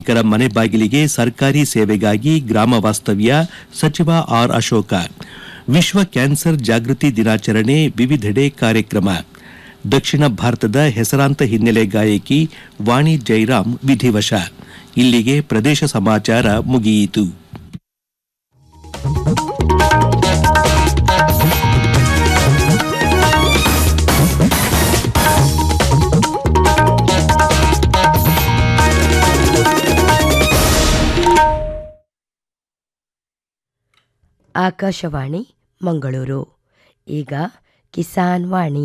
ಸಾರ್ವಜನಿಕರ ಮನೆ ಬಾಗಿಲಿಗೆ ಸರ್ಕಾರಿ ಸೇವೆಗಾಗಿ ಗ್ರಾಮ ವಾಸ್ತವ್ಯ ಸಚಿವ ಆರ್ ಅಶೋಕ ವಿಶ್ವ ಕ್ಯಾನ್ಸರ್ ಜಾಗೃತಿ ದಿನಾಚರಣೆ ವಿವಿಧೆಡೆ ಕಾರ್ಯಕ್ರಮ ದಕ್ಷಿಣ ಭಾರತದ ಹೆಸರಾಂತ ಹಿನ್ನೆಲೆ ಗಾಯಕಿ ವಾಣಿ ಜೈರಾಮ್ ವಿಧಿವಶ ಇಲ್ಲಿಗೆ ಪ್ರದೇಶ ಸಮಾಚಾರ ಮುಗಿಯಿತು ಆಕಾಶವಾಣಿ ಮಂಗಳೂರು ಈಗ ಕಿಸಾನ್ ವಾಣಿ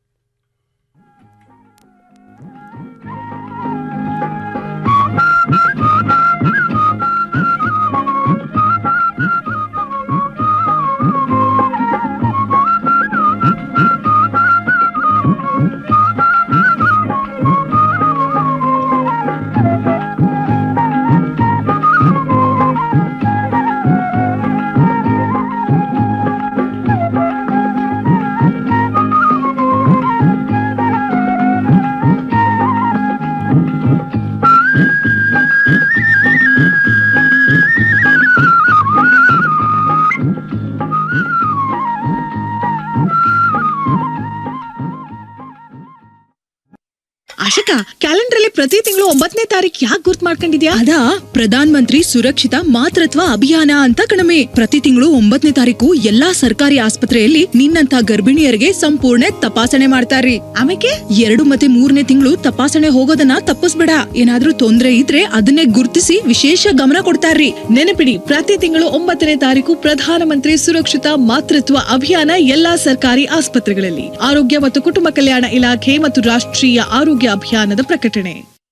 ಆಶಿಕಾ ಕ್ಯಾಲೆಂಡರ್ ಅಲ್ಲಿ ಪ್ರತಿ ತಿಂಗಳು ಒಂಬತ್ತನೇ ತಾರೀಕು ಯಾಕೆ ಗುರ್ತ್ ಮಾಡ್ಕೊಂಡಿದ್ಯಾ ಅದಾ ಪ್ರಧಾನ್ ಮಂತ್ರಿ ಸುರಕ್ಷಿತ ಮಾತೃತ್ವ ಅಭಿಯಾನ ಅಂತ ಕಣಮೆ ಪ್ರತಿ ತಿಂಗಳು ಒಂಬತ್ತನೇ ತಾರೀಕು ಎಲ್ಲಾ ಸರ್ಕಾರಿ ಆಸ್ಪತ್ರೆಯಲ್ಲಿ ನಿನ್ನಂತ ಗರ್ಭಿಣಿಯರಿಗೆ ಸಂಪೂರ್ಣ ತಪಾಸಣೆ ಮಾಡ್ತಾರ್ರಿ ಆಮೇಲೆ ಎರಡು ಮತ್ತೆ ಮೂರನೇ ತಿಂಗಳು ತಪಾಸಣೆ ಹೋಗೋದನ್ನ ತಪ್ಪಿಸ್ಬೇಡ ಏನಾದ್ರೂ ತೊಂದ್ರೆ ಇದ್ರೆ ಅದನ್ನೇ ಗುರ್ತಿಸಿ ವಿಶೇಷ ಗಮನ ಕೊಡ್ತಾರ್ರಿ ನೆನಪಿಡಿ ಪ್ರತಿ ತಿಂಗಳು ಒಂಬತ್ತನೇ ತಾರೀಕು ಪ್ರಧಾನಮಂತ್ರಿ ಸುರಕ್ಷಿತ ಮಾತೃತ್ವ ಅಭಿಯಾನ ಎಲ್ಲಾ ಸರ್ಕಾರಿ ಆಸ್ಪತ್ರೆಗಳಲ್ಲಿ ಆರೋಗ್ಯ ಮತ್ತು ಕುಟುಂಬ ಕಲ್ಯಾಣ ಇಲಾಖೆ ಮತ್ತು ರಾಷ್ಟ್ರೀಯ ಆರೋಗ್ಯ ಅಭಿಯಾನದ ಪ್ರಕಟಣೆ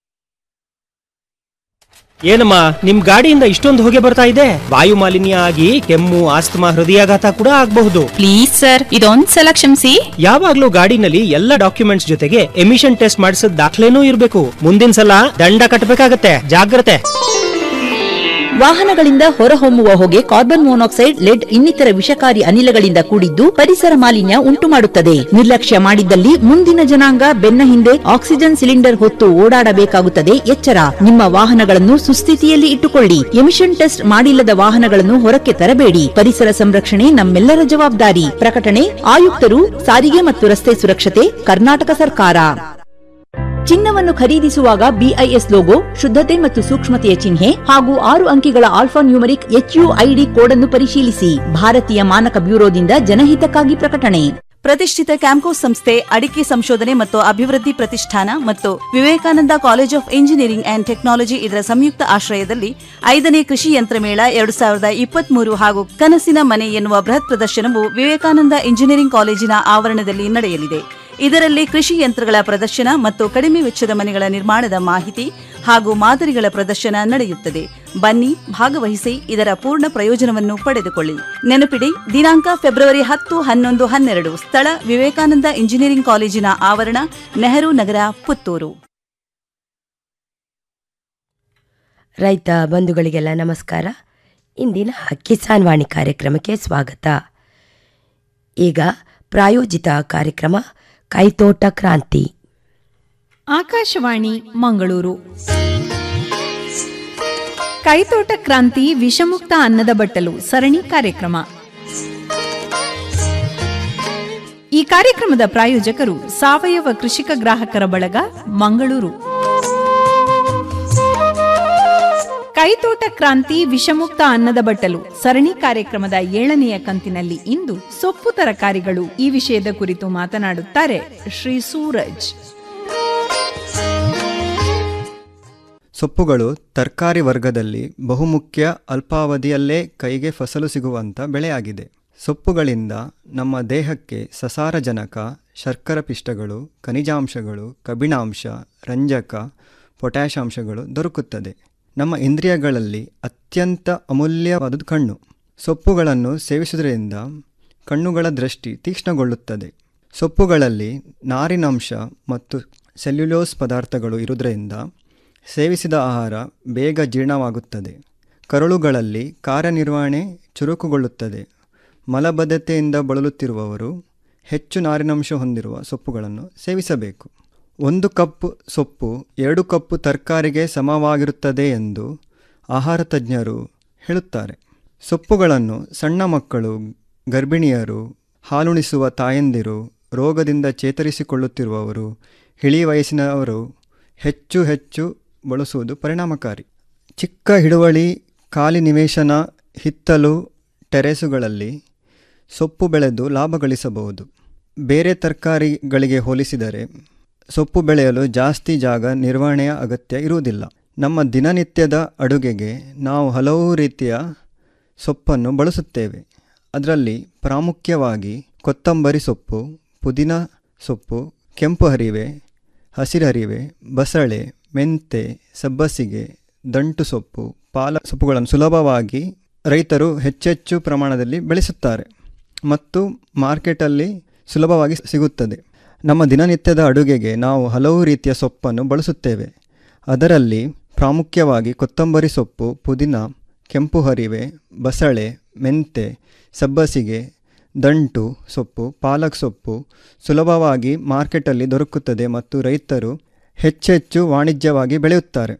ಏನಮ್ಮ ನಿಮ್ ಗಾಡಿಯಿಂದ ಇಷ್ಟೊಂದು ಹೊಗೆ ಬರ್ತಾ ಇದೆ ವಾಯು ಮಾಲಿನ್ಯ ಆಗಿ ಕೆಮ್ಮು ಆಸ್ತಮಾ ಹೃದಯಾಘಾತ ಕೂಡ ಆಗಬಹುದು ಪ್ಲೀಸ್ ಸರ್ ಇದೊಂದ್ ಸಲ ಕ್ಷಮಿಸಿ ಯಾವಾಗ್ಲೂ ಗಾಡಿನಲ್ಲಿ ಎಲ್ಲ ಡಾಕ್ಯುಮೆಂಟ್ಸ್ ಜೊತೆಗೆ ಎಮಿಷನ್ ಟೆಸ್ಟ್ ಮಾಡಿಸಿದ ದಾಖಲೆನೂ ಇರಬೇಕು ಮುಂದಿನ ಸಲ ದಂಡ ಕಟ್ಟಬೇಕಾಗತ್ತೆ ಜಾಗ್ರತೆ ವಾಹನಗಳಿಂದ ಹೊರಹೊಮ್ಮುವ ಹೊಗೆ ಕಾರ್ಬನ್ ಮೊನಾಕ್ಸೈಡ್ ಲೆಡ್ ಇನ್ನಿತರ ವಿಷಕಾರಿ ಅನಿಲಗಳಿಂದ ಕೂಡಿದ್ದು ಪರಿಸರ ಮಾಲಿನ್ಯ ಉಂಟುಮಾಡುತ್ತದೆ ನಿರ್ಲಕ್ಷ್ಯ ಮಾಡಿದ್ದಲ್ಲಿ ಮುಂದಿನ ಜನಾಂಗ ಬೆನ್ನ ಹಿಂದೆ ಆಕ್ಸಿಜನ್ ಸಿಲಿಂಡರ್ ಹೊತ್ತು ಓಡಾಡಬೇಕಾಗುತ್ತದೆ ಎಚ್ಚರ ನಿಮ್ಮ ವಾಹನಗಳನ್ನು ಸುಸ್ಥಿತಿಯಲ್ಲಿ ಇಟ್ಟುಕೊಳ್ಳಿ ಎಮಿಷನ್ ಟೆಸ್ಟ್ ಮಾಡಿಲ್ಲದ ವಾಹನಗಳನ್ನು ಹೊರಕ್ಕೆ ತರಬೇಡಿ ಪರಿಸರ ಸಂರಕ್ಷಣೆ ನಮ್ಮೆಲ್ಲರ ಜವಾಬ್ದಾರಿ ಪ್ರಕಟಣೆ ಆಯುಕ್ತರು ಸಾರಿಗೆ ಮತ್ತು ರಸ್ತೆ ಸುರಕ್ಷತೆ ಕರ್ನಾಟಕ ಸರ್ಕಾರ ಚಿನ್ನವನ್ನು ಖರೀದಿಸುವಾಗ ಬಿಐಎಸ್ ಲೋಗೋ ಶುದ್ಧತೆ ಮತ್ತು ಸೂಕ್ಷ್ಮತೆಯ ಚಿಹ್ನೆ ಹಾಗೂ ಆರು ಅಂಕಿಗಳ ಆಲ್ಫಾ ನ್ಯೂಮರಿಕ್ ಎಚ್ಯುಐಡಿ ಕೋಡ್ ಅನ್ನು ಪರಿಶೀಲಿಸಿ ಭಾರತೀಯ ಮಾನಕ ಬ್ಯೂರೋದಿಂದ ಜನಹಿತಕ್ಕಾಗಿ ಪ್ರಕಟಣೆ ಪ್ರತಿಷ್ಠಿತ ಕ್ಯಾಂಕೋಸ್ ಸಂಸ್ಥೆ ಅಡಿಕೆ ಸಂಶೋಧನೆ ಮತ್ತು ಅಭಿವೃದ್ಧಿ ಪ್ರತಿಷ್ಠಾನ ಮತ್ತು Vivekananda college of engineering and technology ಇದರ ಸಂಯುಕ್ತ ಆಶ್ರಯದಲ್ಲಿ ಐದನೇ ಕೃಷಿ ಯಂತ್ರ ಮೇಳ ಎರಡು ಸಾವಿರದ ಇಪ್ಪತ್ಮೂರು ಹಾಗೂ ಕನಸಿನ ಮನೆ ಎನ್ನುವ ಬೃಹತ್ ಪ್ರದರ್ಶನವು ವಿವೇಕಾನಂದ ಇಂಜಿನಿಯರಿಂಗ್ ಕಾಲೇಜಿನ ಆವರಣದಲ್ಲಿ ನಡೆಯಲಿದೆ ಇದರಲ್ಲಿ ಕೃಷಿ ಯಂತ್ರಗಳ ಪ್ರದರ್ಶನ ಮತ್ತು ಕಡಿಮೆ ವೆಚ್ಚದ ಮನೆಗಳ ನಿರ್ಮಾಣದ ಮಾಹಿತಿ ಹಾಗೂ ಮಾದರಿಗಳ ಪ್ರದರ್ಶನ ನಡೆಯುತ್ತದೆ ಬನ್ನಿ ಭಾಗವಹಿಸಿ ಇದರ ಪೂರ್ಣ ಪ್ರಯೋಜನವನ್ನು ಪಡೆದುಕೊಳ್ಳಿ ನೆನಪಿಡಿ ದಿನಾಂಕ ಫೆಬ್ರವರಿ ಹತ್ತು ಹನ್ನೊಂದು ಹನ್ನೆರಡು ಸ್ಥಳ ವಿವೇಕಾನಂದ ಇಂಜಿನಿಯರಿಂಗ್ ಕಾಲೇಜಿನ ಆವರಣ ನೆಹರು ನಗರ ಪುತ್ತೂರು ರೈತ ಬಂಧುಗಳಿಗೆಲ್ಲ ನಮಸ್ಕಾರ ಇಂದಿನ ಕಿಸಾನ್ ವಾಣಿ ಕಾರ್ಯಕ್ರಮಕ್ಕೆ ಸ್ವಾಗತ ಈಗ ಪ್ರಾಯೋಜಿತ ಕಾರ್ಯಕ್ರಮ ಕೈತೋಟ ಕ್ರಾಂತಿ ಆಕಾಶವಾಣಿ ಮಂಗಳೂರು ಕೈತೋಟ ಕ್ರಾಂತಿ ವಿಷಮುಕ್ತ ಅನ್ನದ ಬಟ್ಟಲು ಸರಣಿ ಕಾರ್ಯಕ್ರಮ ಈ ಕಾರ್ಯಕ್ರಮದ ಪ್ರಾಯೋಜಕರು ಸಾವಯವ ಕೃಷಿಕ ಗ್ರಾಹಕರ ಬಳಗ ಮಂಗಳೂರು ಕೈತೋಟ ಕ್ರಾಂತಿ ವಿಷಮುಕ್ತ ಅನ್ನದ ಬಟ್ಟಲು ಸರಣಿ ಕಾರ್ಯಕ್ರಮದ ಏಳನೆಯ ಕಂತಿನಲ್ಲಿ ಇಂದು ಸೊಪ್ಪು ತರಕಾರಿಗಳು ಈ ವಿಷಯದ ಕುರಿತು ಮಾತನಾಡುತ್ತಾರೆ ಶ್ರೀ ಸೂರಜ್ ಸೊಪ್ಪುಗಳು ತರಕಾರಿ ವರ್ಗದಲ್ಲಿ ಬಹುಮುಖ್ಯ ಅಲ್ಪಾವಧಿಯಲ್ಲೇ ಕೈಗೆ ಫಸಲು ಸಿಗುವಂಥ ಬೆಳೆಯಾಗಿದೆ ಸೊಪ್ಪುಗಳಿಂದ ನಮ್ಮ ದೇಹಕ್ಕೆ ಸಸಾರಜನಕ ಶರ್ಕರ ಪಿಷ್ಟಗಳು ಖನಿಜಾಂಶಗಳು ಕಬ್ಬಿಣಾಂಶ ರಂಜಕ ಪೊಟ್ಯಾಷಾಂಶಗಳು ದೊರಕುತ್ತದೆ ನಮ್ಮ ಇಂದ್ರಿಯಗಳಲ್ಲಿ ಅತ್ಯಂತ ಅಮೂಲ್ಯವಾದುದು ಕಣ್ಣು ಸೊಪ್ಪುಗಳನ್ನು ಸೇವಿಸುವುದರಿಂದ ಕಣ್ಣುಗಳ ದೃಷ್ಟಿ ತೀಕ್ಷ್ಣಗೊಳ್ಳುತ್ತದೆ ಸೊಪ್ಪುಗಳಲ್ಲಿ ನಾರಿನಂಶ ಮತ್ತು ಸೆಲ್ಯುಲೋಸ್ ಪದಾರ್ಥಗಳು ಇರುವುದರಿಂದ ಸೇವಿಸಿದ ಆಹಾರ ಬೇಗ ಜೀರ್ಣವಾಗುತ್ತದೆ ಕರುಳುಗಳಲ್ಲಿ ಕಾರ್ಯನಿರ್ವಹಣೆ ಚುರುಕುಗೊಳ್ಳುತ್ತದೆ ಮಲಬದ್ಧತೆಯಿಂದ ಬಳಲುತ್ತಿರುವವರು ಹೆಚ್ಚು ನಾರಿನಂಶ ಹೊಂದಿರುವ ಸೊಪ್ಪುಗಳನ್ನು ಸೇವಿಸಬೇಕು ಒಂದು ಕಪ್ ಸೊಪ್ಪು ಎರಡು ಕಪ್ಪು ತರಕಾರಿಗೆ ಸಮವಾಗಿರುತ್ತದೆ ಎಂದು ಆಹಾರ ತಜ್ಞರು ಹೇಳುತ್ತಾರೆ ಸೊಪ್ಪುಗಳನ್ನು ಸಣ್ಣ ಮಕ್ಕಳು ಗರ್ಭಿಣಿಯರು ಹಾಲುಣಿಸುವ ತಾಯಂದಿರು ರೋಗದಿಂದ ಚೇತರಿಸಿಕೊಳ್ಳುತ್ತಿರುವವರು ಇಳಿ ವಯಸ್ಸಿನವರು ಹೆಚ್ಚು ಹೆಚ್ಚು ಬಳಸುವುದು ಪರಿಣಾಮಕಾರಿ ಚಿಕ್ಕ ಹಿಡುವಳಿ ಖಾಲಿ ನಿವೇಶನ ಹಿತ್ತಲು ಟೆರೆಸುಗಳಲ್ಲಿ ಸೊಪ್ಪು ಬೆಳೆದು ಲಾಭ ಗಳಿಸಬಹುದು ಬೇರೆ ತರಕಾರಿಗಳಿಗೆ ಹೋಲಿಸಿದರೆ ಸೊಪ್ಪು ಬೆಳೆಯಲು ಜಾಸ್ತಿ ಜಾಗ ನಿರ್ವಹಣೆಯ ಅಗತ್ಯ ಇರುವುದಿಲ್ಲ ನಮ್ಮ ದಿನನಿತ್ಯದ ಅಡುಗೆಗೆ ನಾವು ಹಲವು ರೀತಿಯ ಸೊಪ್ಪನ್ನು ಬಳಸುತ್ತೇವೆ ಅದರಲ್ಲಿ ಪ್ರಾಮುಖ್ಯವಾಗಿ ಕೊತ್ತಂಬರಿ ಸೊಪ್ಪು ಪುದೀನ ಸೊಪ್ಪು ಕೆಂಪು ಹರಿವೆ ಹಸಿರರಿವೆ ಬಸಳೆ ಮೆಂತೆ ಸಬ್ಬಸಿಗೆ ದಂಟು ಸೊಪ್ಪು ಪಾಲ ಸೊಪ್ಪುಗಳನ್ನು ಸುಲಭವಾಗಿ ರೈತರು ಹೆಚ್ಚೆಚ್ಚು ಪ್ರಮಾಣದಲ್ಲಿ ಬೆಳೆಸುತ್ತಾರೆ ಮತ್ತು ಮಾರ್ಕೆಟಲ್ಲಿ ಸುಲಭವಾಗಿ ಸಿಗುತ್ತದೆ ನಮ್ಮ ದಿನನಿತ್ಯದ ಅಡುಗೆಗೆ ನಾವು ಹಲವು ರೀತಿಯ ಸೊಪ್ಪನ್ನು ಬಳಸುತ್ತೇವೆ ಅದರಲ್ಲಿ ಪ್ರಾಮುಖ್ಯವಾಗಿ ಕೊತ್ತಂಬರಿ ಸೊಪ್ಪು ಪುದೀನ ಕೆಂಪು ಹರಿವೆ ಬಸಳೆ ಮೆಂತೆ ಸಬ್ಬಸಿಗೆ ದಂಟು ಸೊಪ್ಪು ಪಾಲಕ್ ಸೊಪ್ಪು ಸುಲಭವಾಗಿ ಮಾರ್ಕೆಟಲ್ಲಿ ದೊರಕುತ್ತದೆ ಮತ್ತು ರೈತರು ಹೆಚ್ಚೆಚ್ಚು ವಾಣಿಜ್ಯವಾಗಿ ಬೆಳೆಯುತ್ತಾರೆ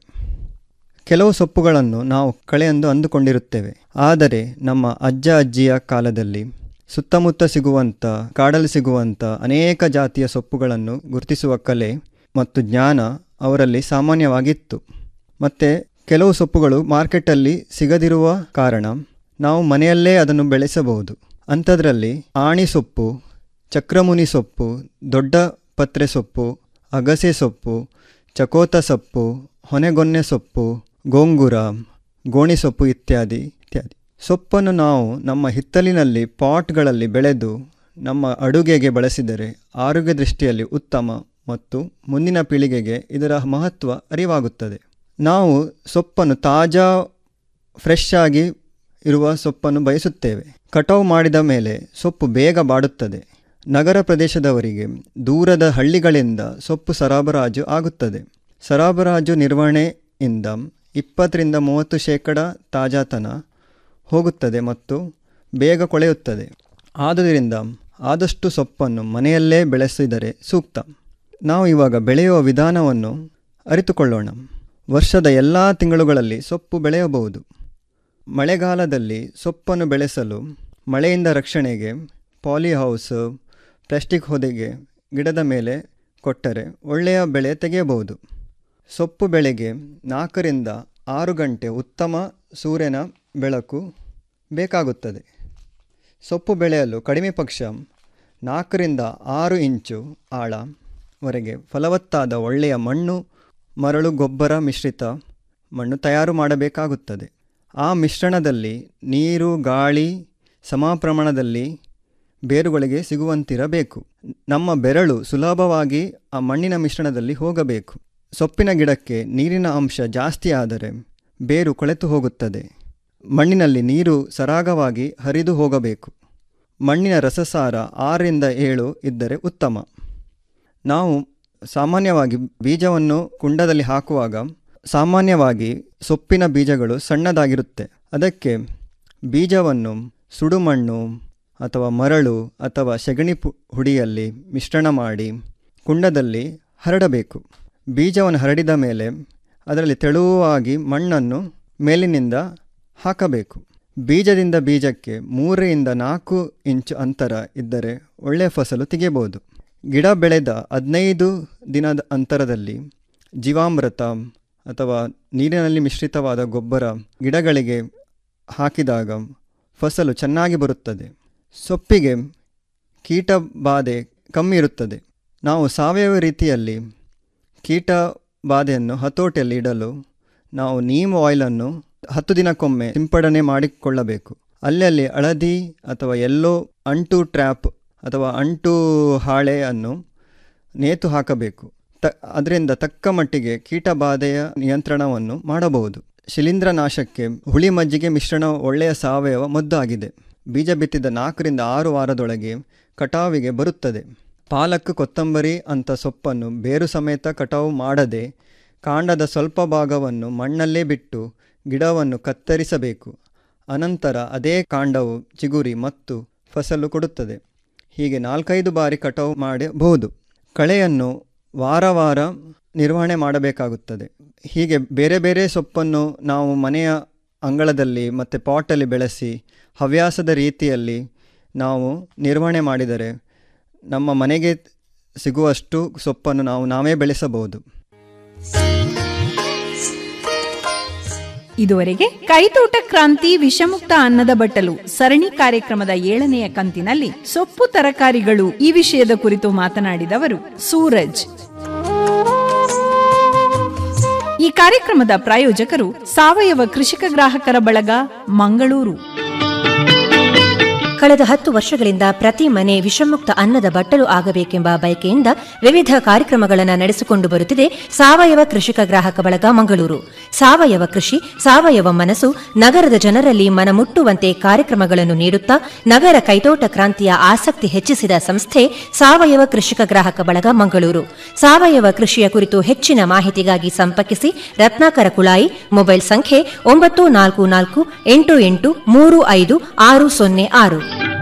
ಕೆಲವು ಸೊಪ್ಪುಗಳನ್ನು ನಾವು ಕಳೆಯೆಂದು ಅಂದುಕೊಂಡಿರುತ್ತೇವೆ ಆದರೆ ನಮ್ಮ ಅಜ್ಜ ಅಜ್ಜಿಯ ಕಾಲದಲ್ಲಿ ಸುತ್ತಮುತ್ತ ಸಿಗುವಂಥ ಕಾಡಲ್ಲಿ ಸಿಗುವಂಥ ಅನೇಕ ಜಾತಿಯ ಸೊಪ್ಪುಗಳನ್ನು ಗುರುತಿಸುವ ಕಲೆ ಮತ್ತು ಜ್ಞಾನ ಅವರಲ್ಲಿ ಸಾಮಾನ್ಯವಾಗಿತ್ತು ಮತ್ತು ಕೆಲವು ಸೊಪ್ಪುಗಳು ಮಾರ್ಕೆಟಲ್ಲಿ ಸಿಗದಿರುವ ಕಾರಣ ನಾವು ಮನೆಯಲ್ಲೇ ಅದನ್ನು ಬೆಳೆಸಬಹುದು ಅಂಥದ್ರಲ್ಲಿ ಆಣಿ ಸೊಪ್ಪು ಚಕ್ರಮುನಿ ಸೊಪ್ಪು ದೊಡ್ಡ ಪತ್ರೆ ಸೊಪ್ಪು ಅಗಸೆ ಸೊಪ್ಪು ಚಕೋತ ಸೊಪ್ಪು ಹೊನೆಗೊನ್ನೆ ಸೊಪ್ಪು ಗೋಂಗೂರ ಗೋಣಿ ಸೊಪ್ಪು ಇತ್ಯಾದಿ ಇತ್ಯಾದಿ ಸೊಪ್ಪನ್ನು ನಾವು ನಮ್ಮ ಹಿತ್ತಲಿನಲ್ಲಿ ಪಾಟ್ಗಳಲ್ಲಿ ಬೆಳೆದು ನಮ್ಮ ಅಡುಗೆಗೆ ಬಳಸಿದರೆ ಆರೋಗ್ಯ ದೃಷ್ಟಿಯಲ್ಲಿ ಉತ್ತಮ ಮತ್ತು ಮುಂದಿನ ಪೀಳಿಗೆಗೆ ಇದರ ಮಹತ್ವ ಅರಿವಾಗುತ್ತದೆ ನಾವು ಸೊಪ್ಪನ್ನು ತಾಜಾ ಫ್ರೆಶ್ ಆಗಿ ಇರುವ ಸೊಪ್ಪನ್ನು ಬಯಸುತ್ತೇವೆ ಕಟಾವು ಮಾಡಿದ ಮೇಲೆ ಸೊಪ್ಪು ಬೇಗ ಬಾಡುತ್ತದೆ ನಗರ ಪ್ರದೇಶದವರಿಗೆ ದೂರದ ಹಳ್ಳಿಗಳಿಂದ ಸೊಪ್ಪು ಸರಬರಾಜು ಆಗುತ್ತದೆ ಸರಬರಾಜು ನಿರ್ವಹಣೆಯಿಂದ ಇಪ್ಪತ್ತರಿಂದ ಮೂವತ್ತು ಶೇಕಡ ತಾಜಾತನ ಹೋಗುತ್ತದೆ ಮತ್ತು ಬೇಗ ಕೊಳೆಯುತ್ತದೆ ಆದುದರಿಂದ ಆದಷ್ಟು ಸೊಪ್ಪನ್ನು ಮನೆಯಲ್ಲೇ ಬೆಳೆಸಿದರೆ ಸೂಕ್ತ ನಾವು ಇವಾಗ ಬೆಳೆಯುವ ವಿಧಾನವನ್ನು ಅರಿತುಕೊಳ್ಳೋಣ ವರ್ಷದ ಎಲ್ಲ ತಿಂಗಳುಗಳಲ್ಲಿ ಸೊಪ್ಪು ಬೆಳೆಯಬಹುದು ಮಳೆಗಾಲದಲ್ಲಿ ಸೊಪ್ಪನ್ನು ಬೆಳೆಸಲು ಮಳೆಯಿಂದ ರಕ್ಷಣೆಗೆ ಪಾಲಿಹೌಸ್ ಪ್ಲಾಸ್ಟಿಕ್ ಹೊದೆಗೆ ಗಿಡದ ಮೇಲೆ ಕೊಟ್ಟರೆ ಒಳ್ಳೆಯ ಬೆಳೆ ತೆಗೆಯಬಹುದು ಸೊಪ್ಪು ಬೆಳೆಗೆ ನಾಲ್ಕರಿಂದ ಆರು ಗಂಟೆ ಉತ್ತಮ ಸೂರ್ಯನ ಬೆಳಕು ಬೇಕಾಗುತ್ತದೆ ಸೊಪ್ಪು ಬೆಳೆಯಲು ಕಡಿಮೆ ಪಕ್ಷ ನಾಲ್ಕರಿಂದ ಆರು ಇಂಚು ಆಳವರೆಗೆ ಫಲವತ್ತಾದ ಒಳ್ಳೆಯ ಮಣ್ಣು ಮರಳು ಗೊಬ್ಬರ ಮಿಶ್ರಿತ ಮಣ್ಣು ತಯಾರು ಮಾಡಬೇಕಾಗುತ್ತದೆ ಆ ಮಿಶ್ರಣದಲ್ಲಿ ನೀರು ಗಾಳಿ ಸಮ ಪ್ರಮಾಣದಲ್ಲಿ ಬೇರುಗಳಿಗೆ ಸಿಗುವಂತಿರಬೇಕು ನಮ್ಮ ಬೆರಳು ಸುಲಭವಾಗಿ ಆ ಮಣ್ಣಿನ ಮಿಶ್ರಣದಲ್ಲಿ ಹೋಗಬೇಕು ಸೊಪ್ಪಿನ ಗಿಡಕ್ಕೆ ನೀರಿನ ಅಂಶ ಜಾಸ್ತಿ ಆದರೆ ಬೇರು ಕೊಳೆತು ಹೋಗುತ್ತದೆ ಮಣ್ಣಿನಲ್ಲಿ ನೀರು ಸರಾಗವಾಗಿ ಹರಿದು ಹೋಗಬೇಕು ಮಣ್ಣಿನ ರಸಸಾರ ಆರರಿಂದ ಏಳು ಇದ್ದರೆ ಉತ್ತಮ ನಾವು ಸಾಮಾನ್ಯವಾಗಿ ಬೀಜವನ್ನು ಕುಂಡದಲ್ಲಿ ಹಾಕುವಾಗ ಸಾಮಾನ್ಯವಾಗಿ ಸೊಪ್ಪಿನ ಬೀಜಗಳು ಸಣ್ಣದಾಗಿರುತ್ತೆ ಅದಕ್ಕೆ ಬೀಜವನ್ನು ಸುಡುಮಣ್ಣು ಅಥವಾ ಮರಳು ಅಥವಾ ಸೆಗಣಿ ಪು ಹುಡಿಯಲ್ಲಿ ಮಿಶ್ರಣ ಮಾಡಿ ಕುಂಡದಲ್ಲಿ ಹರಡಬೇಕು ಬೀಜವನ್ನು ಹರಡಿದ ಮೇಲೆ ಅದರಲ್ಲಿ ತೆಳುವಾಗಿ ಮಣ್ಣನ್ನು ಮೇಲಿನಿಂದ ಹಾಕಬೇಕು ಬೀಜದಿಂದ ಬೀಜಕ್ಕೆ ಮೂರರಿಂದ ನಾಲ್ಕು ಇಂಚು ಅಂತರ ಇದ್ದರೆ ಒಳ್ಳೆಯ ಫಸಲು ತೆಗೆಯಬಹುದು ಗಿಡ ಬೆಳೆದ ಹದಿನೈದು ದಿನದ ಅಂತರದಲ್ಲಿ ಜೀವಾಮೃತ ಅಥವಾ ನೀರಿನಲ್ಲಿ ಮಿಶ್ರಿತವಾದ ಗೊಬ್ಬರ ಗಿಡಗಳಿಗೆ ಹಾಕಿದಾಗ ಫಸಲು ಚೆನ್ನಾಗಿ ಬರುತ್ತದೆ ಸೊಪ್ಪಿಗೆ ಕೀಟ ಬಾಧೆ ಕಮ್ಮಿ ಇರುತ್ತದೆ ನಾವು ಸಾವಯವ ರೀತಿಯಲ್ಲಿ ಕೀಟ ಬಾಧೆಯನ್ನು ಹತೋಟಿಯಲ್ಲಿ ಇಡಲು ನಾವು ನೀಮ್ ಆಯಿಲನ್ನು ಹತ್ತು ದಿನಕ್ಕೊಮ್ಮೆ ಸಿಂಪಡಣೆ ಮಾಡಿಕೊಳ್ಳಬೇಕು ಅಲ್ಲಲ್ಲಿ ಹಳದಿ ಅಥವಾ ಎಲ್ಲೋ ಅಂಟು ಟ್ರ್ಯಾಪ್ ಅಥವಾ ಅಂಟು ಹಾಳೆಯನ್ನು ನೇತು ಹಾಕಬೇಕು ತ ಅದರಿಂದ ತಕ್ಕ ಮಟ್ಟಿಗೆ ಕೀಟಬಾಧೆಯ ನಿಯಂತ್ರಣವನ್ನು ಮಾಡಬಹುದು ಶಿಲೀಂಧ್ರನಾಶಕ್ಕೆ ಹುಳಿ ಮಜ್ಜಿಗೆ ಮಿಶ್ರಣ ಒಳ್ಳೆಯ ಸಾವಯವ ಮದ್ದು ಆಗಿದೆ ಬೀಜ ಬಿತ್ತಿದ ನಾಲ್ಕರಿಂದ ಆರು ವಾರದೊಳಗೆ ಕಟಾವಿಗೆ ಬರುತ್ತದೆ ಪಾಲಕ್ ಕೊತ್ತಂಬರಿ ಅಂತ ಸೊಪ್ಪನ್ನು ಬೇರು ಸಮೇತ ಕಟಾವು ಮಾಡದೆ ಕಾಂಡದ ಸ್ವಲ್ಪ ಭಾಗವನ್ನು ಮಣ್ಣಲ್ಲೇ ಬಿಟ್ಟು ಗಿಡವನ್ನು ಕತ್ತರಿಸಬೇಕು ಅನಂತರ ಅದೇ ಕಾಂಡವು ಚಿಗುರಿ ಮತ್ತು ಫಸಲು ಕೊಡುತ್ತದೆ ಹೀಗೆ ನಾಲ್ಕೈದು ಬಾರಿ ಕಟಾವು ಮಾಡಬಹುದು ಕಳೆಯನ್ನು ವಾರ ವಾರ ನಿರ್ವಹಣೆ ಮಾಡಬೇಕಾಗುತ್ತದೆ ಹೀಗೆ ಬೇರೆ ಬೇರೆ ಸೊಪ್ಪನ್ನು ನಾವು ಮನೆಯ ಅಂಗಳದಲ್ಲಿ ಮತ್ತು ಪಾಟಲ್ಲಿ ಬೆಳೆಸಿ ಹವ್ಯಾಸದ ರೀತಿಯಲ್ಲಿ ನಾವು ನಿರ್ವಹಣೆ ಮಾಡಿದರೆ ನಮ್ಮ ಮನೆಗೆ ಸಿಗುವಷ್ಟು ಸೊಪ್ಪನ್ನು ನಾವು ನಾವೇ ಬೆಳೆಸಬಹುದು ಇದುವರೆಗೆ ಕೈತೋಟ ಕ್ರಾಂತಿ ವಿಷಮುಕ್ತ ಅನ್ನದ ಬಟ್ಟಲು ಸರಣಿ ಕಾರ್ಯಕ್ರಮದ ಏಳನೆಯ ಕಂತಿನಲ್ಲಿ ಸೊಪ್ಪು ತರಕಾರಿಗಳು ಈ ವಿಷಯದ ಕುರಿತು ಮಾತನಾಡಿದವರು ಸೂರಜ್ ಈ ಕಾರ್ಯಕ್ರಮದ ಪ್ರಾಯೋಜಕರು ಸಾವಯವ ಕೃಷಿಕ ಗ್ರಾಹಕರ ಬಳಗ ಮಂಗಳೂರು ಕಳೆದ ಹತ್ತು ವರ್ಷಗಳಿಂದ ಪ್ರತಿ ಮನೆ ವಿಷಮುಕ್ತ ಅನ್ನದ ಬಟ್ಟಲು ಆಗಬೇಕೆಂಬ ಬಯಕೆಯಿಂದ ವಿವಿಧ ಕಾರ್ಯಕ್ರಮಗಳನ್ನು ನಡೆಸಿಕೊಂಡು ಬರುತ್ತಿದೆ ಸಾವಯವ ಕೃಷಿಕ ಗ್ರಾಹಕ ಬಳಗ ಮಂಗಳೂರು ಸಾವಯವ ಕೃಷಿ ಸಾವಯವ ಮನಸ್ಸು ನಗರದ ಜನರಲ್ಲಿ ಮನಮುಟ್ಟುವಂತೆ ಕಾರ್ಯಕ್ರಮಗಳನ್ನು ನೀಡುತ್ತಾ ನಗರ ಕೈತೋಟ ಕ್ರಾಂತಿಯ ಆಸಕ್ತಿ ಹೆಚ್ಚಿಸಿದ ಸಂಸ್ಥೆ ಸಾವಯವ ಕೃಷಿಕ ಗ್ರಾಹಕ ಬಳಗ ಮಂಗಳೂರು ಸಾವಯವ ಕೃಷಿಯ ಕುರಿತು ಹೆಚ್ಚಿನ ಮಾಹಿತಿಗಾಗಿ ಸಂಪರ್ಕಿಸಿ ರತ್ನಾಕರ ಕುಳಾಯಿ ಮೊಬೈಲ್ ಸಂಖ್ಯೆ ಒಂಬತ್ತು ನಾಲ್ಕು ನಾಲ್ಕು ಎಂಟು ಎಂಟು ಮೂರು ಐದು ಆರು ಸೊನ್ನೆ ಆರು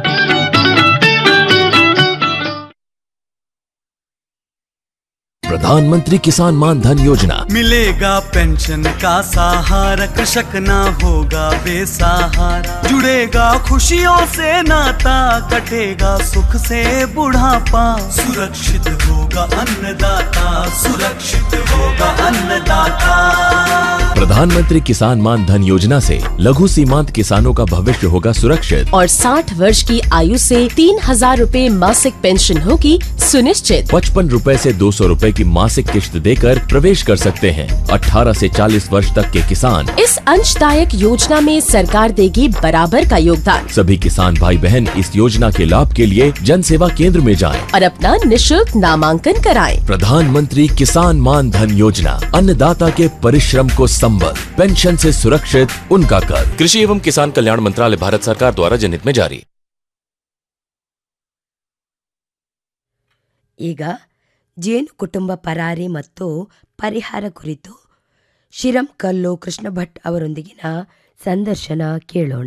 प्रधानमंत्री किसान मान धन योजना मिलेगा पेंशन का सहारा कृषक ना होगा बेसहारा जुड़ेगा खुशियों से नाता कटेगा सुख से बुढ़ापा सुरक्षित होगा अन्नदाता सुरक्षित होगा अन्नदाता प्रधानमंत्री किसान मान धन योजना से लघु सीमांत किसानों का भविष्य होगा सुरक्षित और 60 वर्ष की आयु से तीन हजार रूपए मासिक पेंशन होगी सुनिश्चित पचपन रूपए ऐसी दो सौ रूपए की मासिक किश्त देकर प्रवेश कर सकते हैं 18 से 40 वर्ष तक के किसान इस अंशदायक योजना में सरकार देगी बराबर का योगदान सभी किसान भाई बहन इस योजना के लाभ के लिए जन सेवा केंद्र में जाएं। और अपना निशुल्क नामांकन कराएं। प्रधानमंत्री किसान मान धन योजना अन्नदाता के परिश्रम को संबल पेंशन से सुरक्षित उनका कर कृषि एवं किसान कल्याण मंत्रालय भारत सरकार द्वारा जनहित में जारी ಈಗ ಜೇನು ಕುಟುಂಬ ಪರಾರಿ ಮತ್ತು ಪರಿಹಾರ ಕುರಿತು ಶಿರಂ ಕಲ್ಲು ಕೃಷ್ಣ ಭಟ್ ಅವರೊಂದಿಗಿನ ಸಂದರ್ಶನ ಕೇಳೋಣ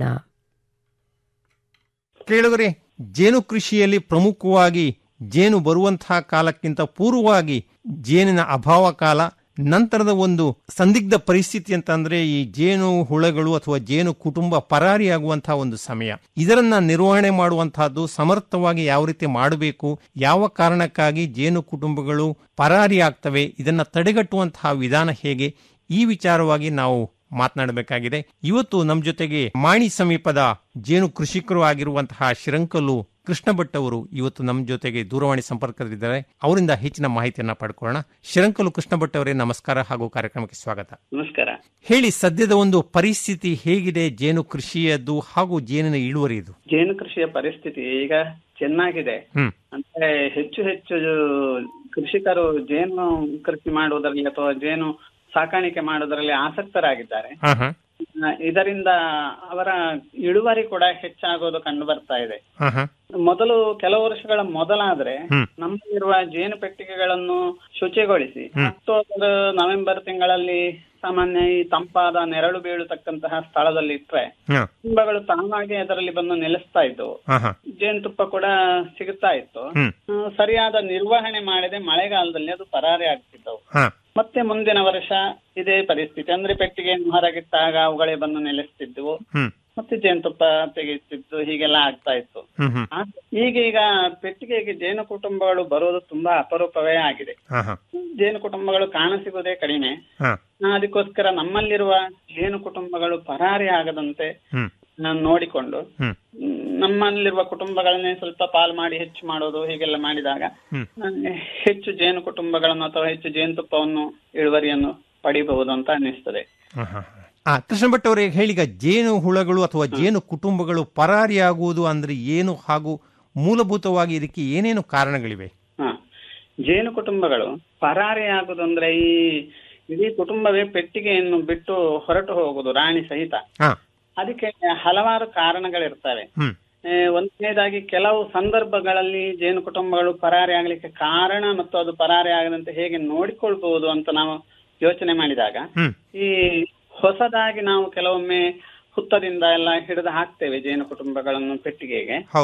ಕೇಳಿದರೆ ಜೇನು ಕೃಷಿಯಲ್ಲಿ ಪ್ರಮುಖವಾಗಿ ಜೇನು ಬರುವಂತಹ ಕಾಲಕ್ಕಿಂತ ಪೂರ್ವವಾಗಿ ಜೇನಿನ ಅಭಾವ ಕಾಲ ನಂತರದ ಒಂದು ಸಂದಿಗ್ಧ ಪರಿಸ್ಥಿತಿ ಅಂತಂದ್ರೆ ಈ ಜೇನು ಹುಳಗಳು ಅಥವಾ ಜೇನು ಕುಟುಂಬ ಪರಾರಿಯಾಗುವಂತಹ ಒಂದು ಸಮಯ ಇದರನ್ನ ನಿರ್ವಹಣೆ ಮಾಡುವಂತಹದ್ದು ಸಮರ್ಥವಾಗಿ ಯಾವ ರೀತಿ ಮಾಡಬೇಕು ಯಾವ ಕಾರಣಕ್ಕಾಗಿ ಜೇನು ಕುಟುಂಬಗಳು ಪರಾರಿ ಆಗ್ತವೆ ಇದನ್ನ ತಡೆಗಟ್ಟುವಂತಹ ವಿಧಾನ ಹೇಗೆ ಈ ವಿಚಾರವಾಗಿ ನಾವು ಮಾತನಾಡಬೇಕಾಗಿದೆ ಇವತ್ತು ನಮ್ಮ ಜೊತೆಗೆ ಮಾಣಿ ಸಮೀಪದ ಜೇನು ಕೃಷಿಕರು ಆಗಿರುವಂತಹ ಶಿರಂಕಲ್ಲು ಕೃಷ್ಣ ಭಟ್ ಅವರು ಇವತ್ತು ನಮ್ಮ ಜೊತೆಗೆ ದೂರವಾಣಿ ಸಂಪರ್ಕದಲ್ಲಿದ್ದಾರೆ ಅವರಿಂದ ಹೆಚ್ಚಿನ ಮಾಹಿತಿಯನ್ನ ಪಡ್ಕೊಳ್ಳೋಣ ಶಿರಂಕಲ್ಲು ಕೃಷ್ಣ ಭಟ್ ಅವರೇ ನಮಸ್ಕಾರ ಹಾಗೂ ಕಾರ್ಯಕ್ರಮಕ್ಕೆ ಸ್ವಾಗತ ನಮಸ್ಕಾರ ಹೇಳಿ ಸದ್ಯದ ಒಂದು ಪರಿಸ್ಥಿತಿ ಹೇಗಿದೆ ಜೇನು ಕೃಷಿಯದ್ದು ಹಾಗೂ ಜೇನಿನ ಇಳುವರಿದು ಜೇನು ಕೃಷಿಯ ಪರಿಸ್ಥಿತಿ ಈಗ ಚೆನ್ನಾಗಿದೆ ಹ್ಮ್ ಅಂದ್ರೆ ಹೆಚ್ಚು ಹೆಚ್ಚು ಕೃಷಿಕರು ಜೇನು ಕೃಷಿ ಮಾಡುವುದರಲ್ಲಿ ಅಥವಾ ಜೇನು ಸಾಕಾಣಿಕೆ ಮಾಡುವುದರಲ್ಲಿ ಆಸಕ್ತರಾಗಿದ್ದಾರೆ ಹಾ ಹಾ ಆ, ಇದರಿಂದ ಅವರ ಇಳುವರಿ ಕೂಡ ಹೆಚ್ಚಾಗೋದು ಕಂಡು ಬರ್ತಾ ಇದೆ ಹಾ ಹಾ ಮೊದಲು ಕೆಲವು ವರ್ಷಗಳ ಮೊದಲಾದ್ರೆ ಹ್ಮ್. ನಮ್ಮಲ್ಲಿರುವ ಜೇನು ಪೆಟ್ಟಿಗೆಗಳನ್ನು ಶುಚಿಗೊಳಿಸಿ ಹ್ಮ್. ಅಕ್ಟೋಬರ್ ನವೆಂಬರ್ ತಿಂಗಳಲ್ಲಿ ಸಾಮಾನ್ಯ ಈ ತಂಪಾದ ನೆರಳು ಬೀಳತಕ್ಕಂತಹ ಸ್ಥಳದಲ್ಲಿ ಇಟ್ರೆ ಹಾ ಕುಟುಂಬಗಳು ತಾನಾಗೆ ಅದರಲ್ಲಿ ಬಂದು ನೆಲೆಸ್ತಾ ಇದ್ದವು ಹಾ ಹಾ ಜೇನುತುಪ್ಪ ಕೂಡ ಸಿಗುತ್ತಾ ಇತ್ತು ಹ್ಮ್ ಆ, ಸರಿಯಾದ ನಿರ್ವಹಣೆ ಮಾಡದೆ ಮಳೆಗಾಲದಲ್ಲಿ ಅದು ಪರಾರಿ ಆಗ್ತಿದ್ದವು ಹಾ ಮತ್ತೆ ಮುಂದಿನ ವರ್ಷ ಇದೇ ಪರಿಸ್ಥಿತಿ ಅಂದ್ರೆ ಪೆಟ್ಟಿಗೆಯನ್ನು ಹೊರಗಿಟ್ಟಾಗ ಅವುಗಳೇ ಬಂದು ನೆಲೆಸ್ತಿದ್ವು ಹ್ಮ್ ಮತ್ತೆ ಜೇನುತುಪ್ಪ ತೆಗೆಯುತ್ತಿದ್ದು ಹೀಗೆಲ್ಲ ಆಗ್ತಾ ಇತ್ತು ಹ್ಮ್ ಹ್ಮ್ ಆ- ಈಗೀಗ ಪೆಟ್ಟಿಗೆಗೆ ಜೇನು ಕುಟುಂಬಗಳು ಬರೋದು ತುಂಬಾ ಅಪರೂಪವೇ ಆಗಿದೆ ಹಾ ಹಾ ಜೇನು ಕುಟುಂಬಗಳು ಕಾಣಸಿಗುವುದೇ ಕಡಿಮೆ ಹಾ ಆ, ಅದಕ್ಕೋಸ್ಕರ ನಮ್ಮಲ್ಲಿರುವ ಜೇನು ಕುಟುಂಬಗಳು ಪರಾರಿ ಆಗದಂತೆ ಹ್ಮ್ ನಾನು ನೋಡಿಕೊಂಡು ಹ್ಮ್ ಮ್, ನಮ್ಮಲ್ಲಿರುವ ಕುಟುಂಬಗಳನ್ನೇ ಸ್ವಲ್ಪ ಪಾಲು ಮಾಡಿ ಹೆಚ್ಚು ಮಾಡೋದು ಹೀಗೆಲ್ಲ ಮಾಡಿದಾಗ ಹ್ಮ್ ಆ, ಹೆಚ್ಚು ಜೇನು ಕುಟುಂಬಗಳನ್ನು ಅಥವಾ ಹೆಚ್ಚು ಜೇನುತುಪ್ಪವನ್ನು ಇಳುವರಿಯನ್ನು ಪಡಿಬಹುದು ಅಂತ ಅನ್ನಿಸ್ತದೆ ಹಾ, ಹಾ, ಹಾ. ಆ ಕೃಷ್ಣ ಭಟ್ ಅವರೇ ಹೇಳೀಗ ಜೇನು ಹುಳಗಳು ಅಥವಾ ಜೇನು ಕುಟುಂಬಗಳು ಪರಾರಿಯಾಗುವುದು ಅಂದ್ರೆ ಏನು ಹಾಗೂ ಮೂಲಭೂತವಾಗಿ ಇದಕ್ಕೆ ಏನೇನು ಕಾರಣಗಳಿವೆ ಹ ಜೇನು ಕುಟುಂಬಗಳು ಪರಾರಿಯಾಗುದಂದ್ರೆ ಈ ಇಡೀ ಕುಟುಂಬವೇ ಪೆಟ್ಟಿಗೆಯನ್ನು ಬಿಟ್ಟು ಹೊರಟು ಹೋಗುದು ರಾಣಿ ಸಹಿತ ಹಾ ಅದಕ್ಕೆ ಹಲವಾರು ಕಾರಣಗಳಿರ್ತವೆ ಹ್ಮ್ ಏ, ಒಂದನೇದಾಗಿ ಕೆಲವು ಸಂದರ್ಭಗಳಲ್ಲಿ ಜೇನು ಕುಟುಂಬಗಳು ಪರಾರಿ ಆಗ್ಲಿಕ್ಕೆ ಕಾರಣ ಮತ್ತು ಅದು ಪರಾರಿ ಆಗದಂತೆ ಹೇಗೆ ನೋಡಿಕೊಳ್ಬಹುದು ಅಂತ ನಾವು ಯೋಚನೆ ಮಾಡಿದಾಗ ಹ್ಮ್ ಈ ಹೊಸದಾಗಿ ನಾವು ಕೆಲವೊಮ್ಮೆ ಹುತ್ತದಿಂದ ಎಲ್ಲ ಹಿಡಿದು ಹಾಕ್ತೇವೆ ಜೇನು ಕುಟುಂಬಗಳನ್ನು ಪೆಟ್ಟಿಗೆಗೆ ಹೌದು